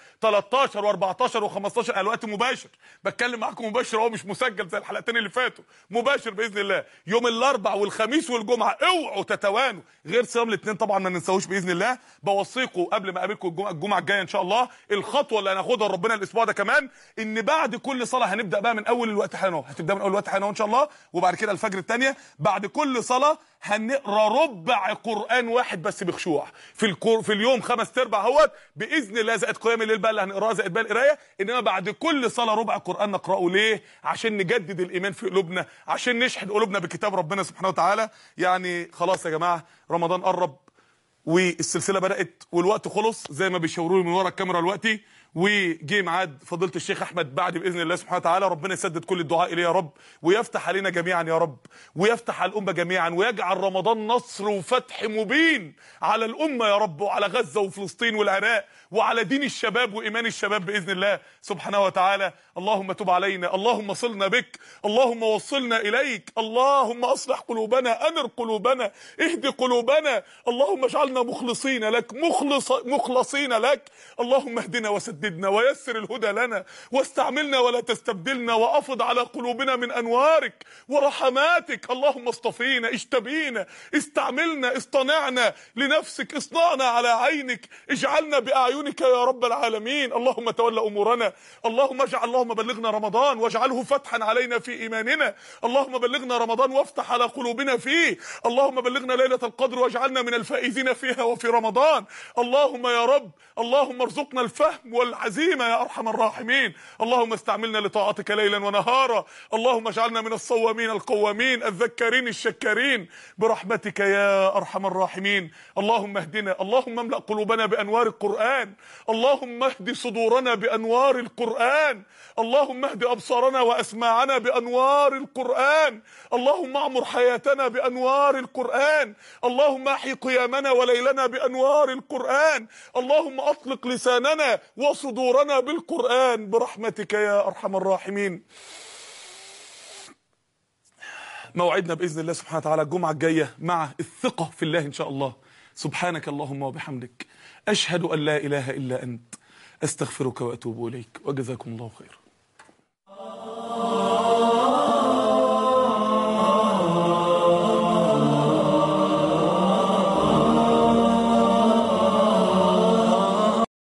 13 و14 و15 الوقت مباشر بتكلم معاكم مباشر هو مش مسجل زي الحلقتين اللي فاتوا مباشر باذن الله يوم الاربع والخميس والجمعه اوعوا تتوانوا غير صيام الاثنين طبعا ما ننساهوش باذن الله بوصيكم قبل ما اقابلكم الجمعه الجمعه الجايه ان شاء الله الخطوه اللي هناخدها لربنا الاسبوع ده كمان ان بعد كل صلاه هنبدا بقى من اول الوقت حالا اهو هتبدا من اول الوقت حالا اهو ان شاء الله وبعد كده الفجر الثانيه بعد كل صلاه هنقرا ربع قران واحد بس بخشوع في الكور في اليوم خمس ارباع اهوت باذن الله زائد قيام الليل بقى اللي هنقراه زائد بقى القرايه انما بعد كل صلاه ربع قران نقراه ليه عشان نجدد الايمان في قلوبنا عشان نشحن قلوبنا بكتاب ربنا سبحانه وتعالى يعني خلاص يا جماعه رمضان قرب والسلسله بدات والوقت خلص زي ما بيشاوروا لي من ورا الكاميرا دلوقتي وجي ميعاد فضيله الشيخ احمد بعد باذن الله سبحانه وتعالى ربنا يسدد كل الدعاء اليه يا رب ويفتح علينا جميعا يا رب ويفتح على الامه جميعا ويجعل رمضان نصر وفتح مبين على الامه يا رب وعلى غزه وفلسطين والعراق وعلى دين الشباب وايمان الشباب باذن الله سبحانه وتعالى اللهم تب علينا اللهم صلنا بك اللهم وصلنا اليك اللهم اصلح قلوبنا انر قلوبنا اهد قلوبنا اللهم اجعلنا مخلصين لك مخلص مخلصين لك اللهم اهدنا وسددنا ويسر الهدى لنا واستعملنا ولا تستبدلنا وافض على قلوبنا من انوارك ورحماتك اللهم اصطفينا اشتبينا استعملنا اصطنعنا لنفسك اصنعنا على عينك اجعلنا باعينك يا رب العالمين اللهم تولى امورنا اللهم اجعل اللهم بلغنا رمضان واجعله فتحا علينا في ايماننا اللهم بلغنا رمضان وافتح على قلوبنا فيه اللهم بلغنا ليله القدر واجعلنا من الفائزين فيها وفي رمضان اللهم يا رب اللهم ارزقنا الفهم والعزيمه يا ارحم الراحمين اللهم استعملنا لطاعتك ليلا ونهارا اللهم اجعلنا من الصوامين القوامين الذكارين الشكارين برحمتك يا ارحم الراحمين اللهم اهدنا اللهم املا قلوبنا بانوار القران اللهم اهد صدورنا بانوار القران اللهم اهد ابصارنا واسماعنا بانوار القران اللهم اعمر حياتنا بانوار القران اللهم احي قيامنا وليلنا بانوار القران اللهم اطلق لساننا وصدورنا بالقران برحمتك يا ارحم الراحمين موعدنا باذن الله سبحانه وتعالى الجمعه الجايه مع الثقه في الله ان شاء الله سبحانك اللهم وبحمدك اشهد ان لا اله الا انت استغفرك واتوب اليك وجزاكم الله خيرا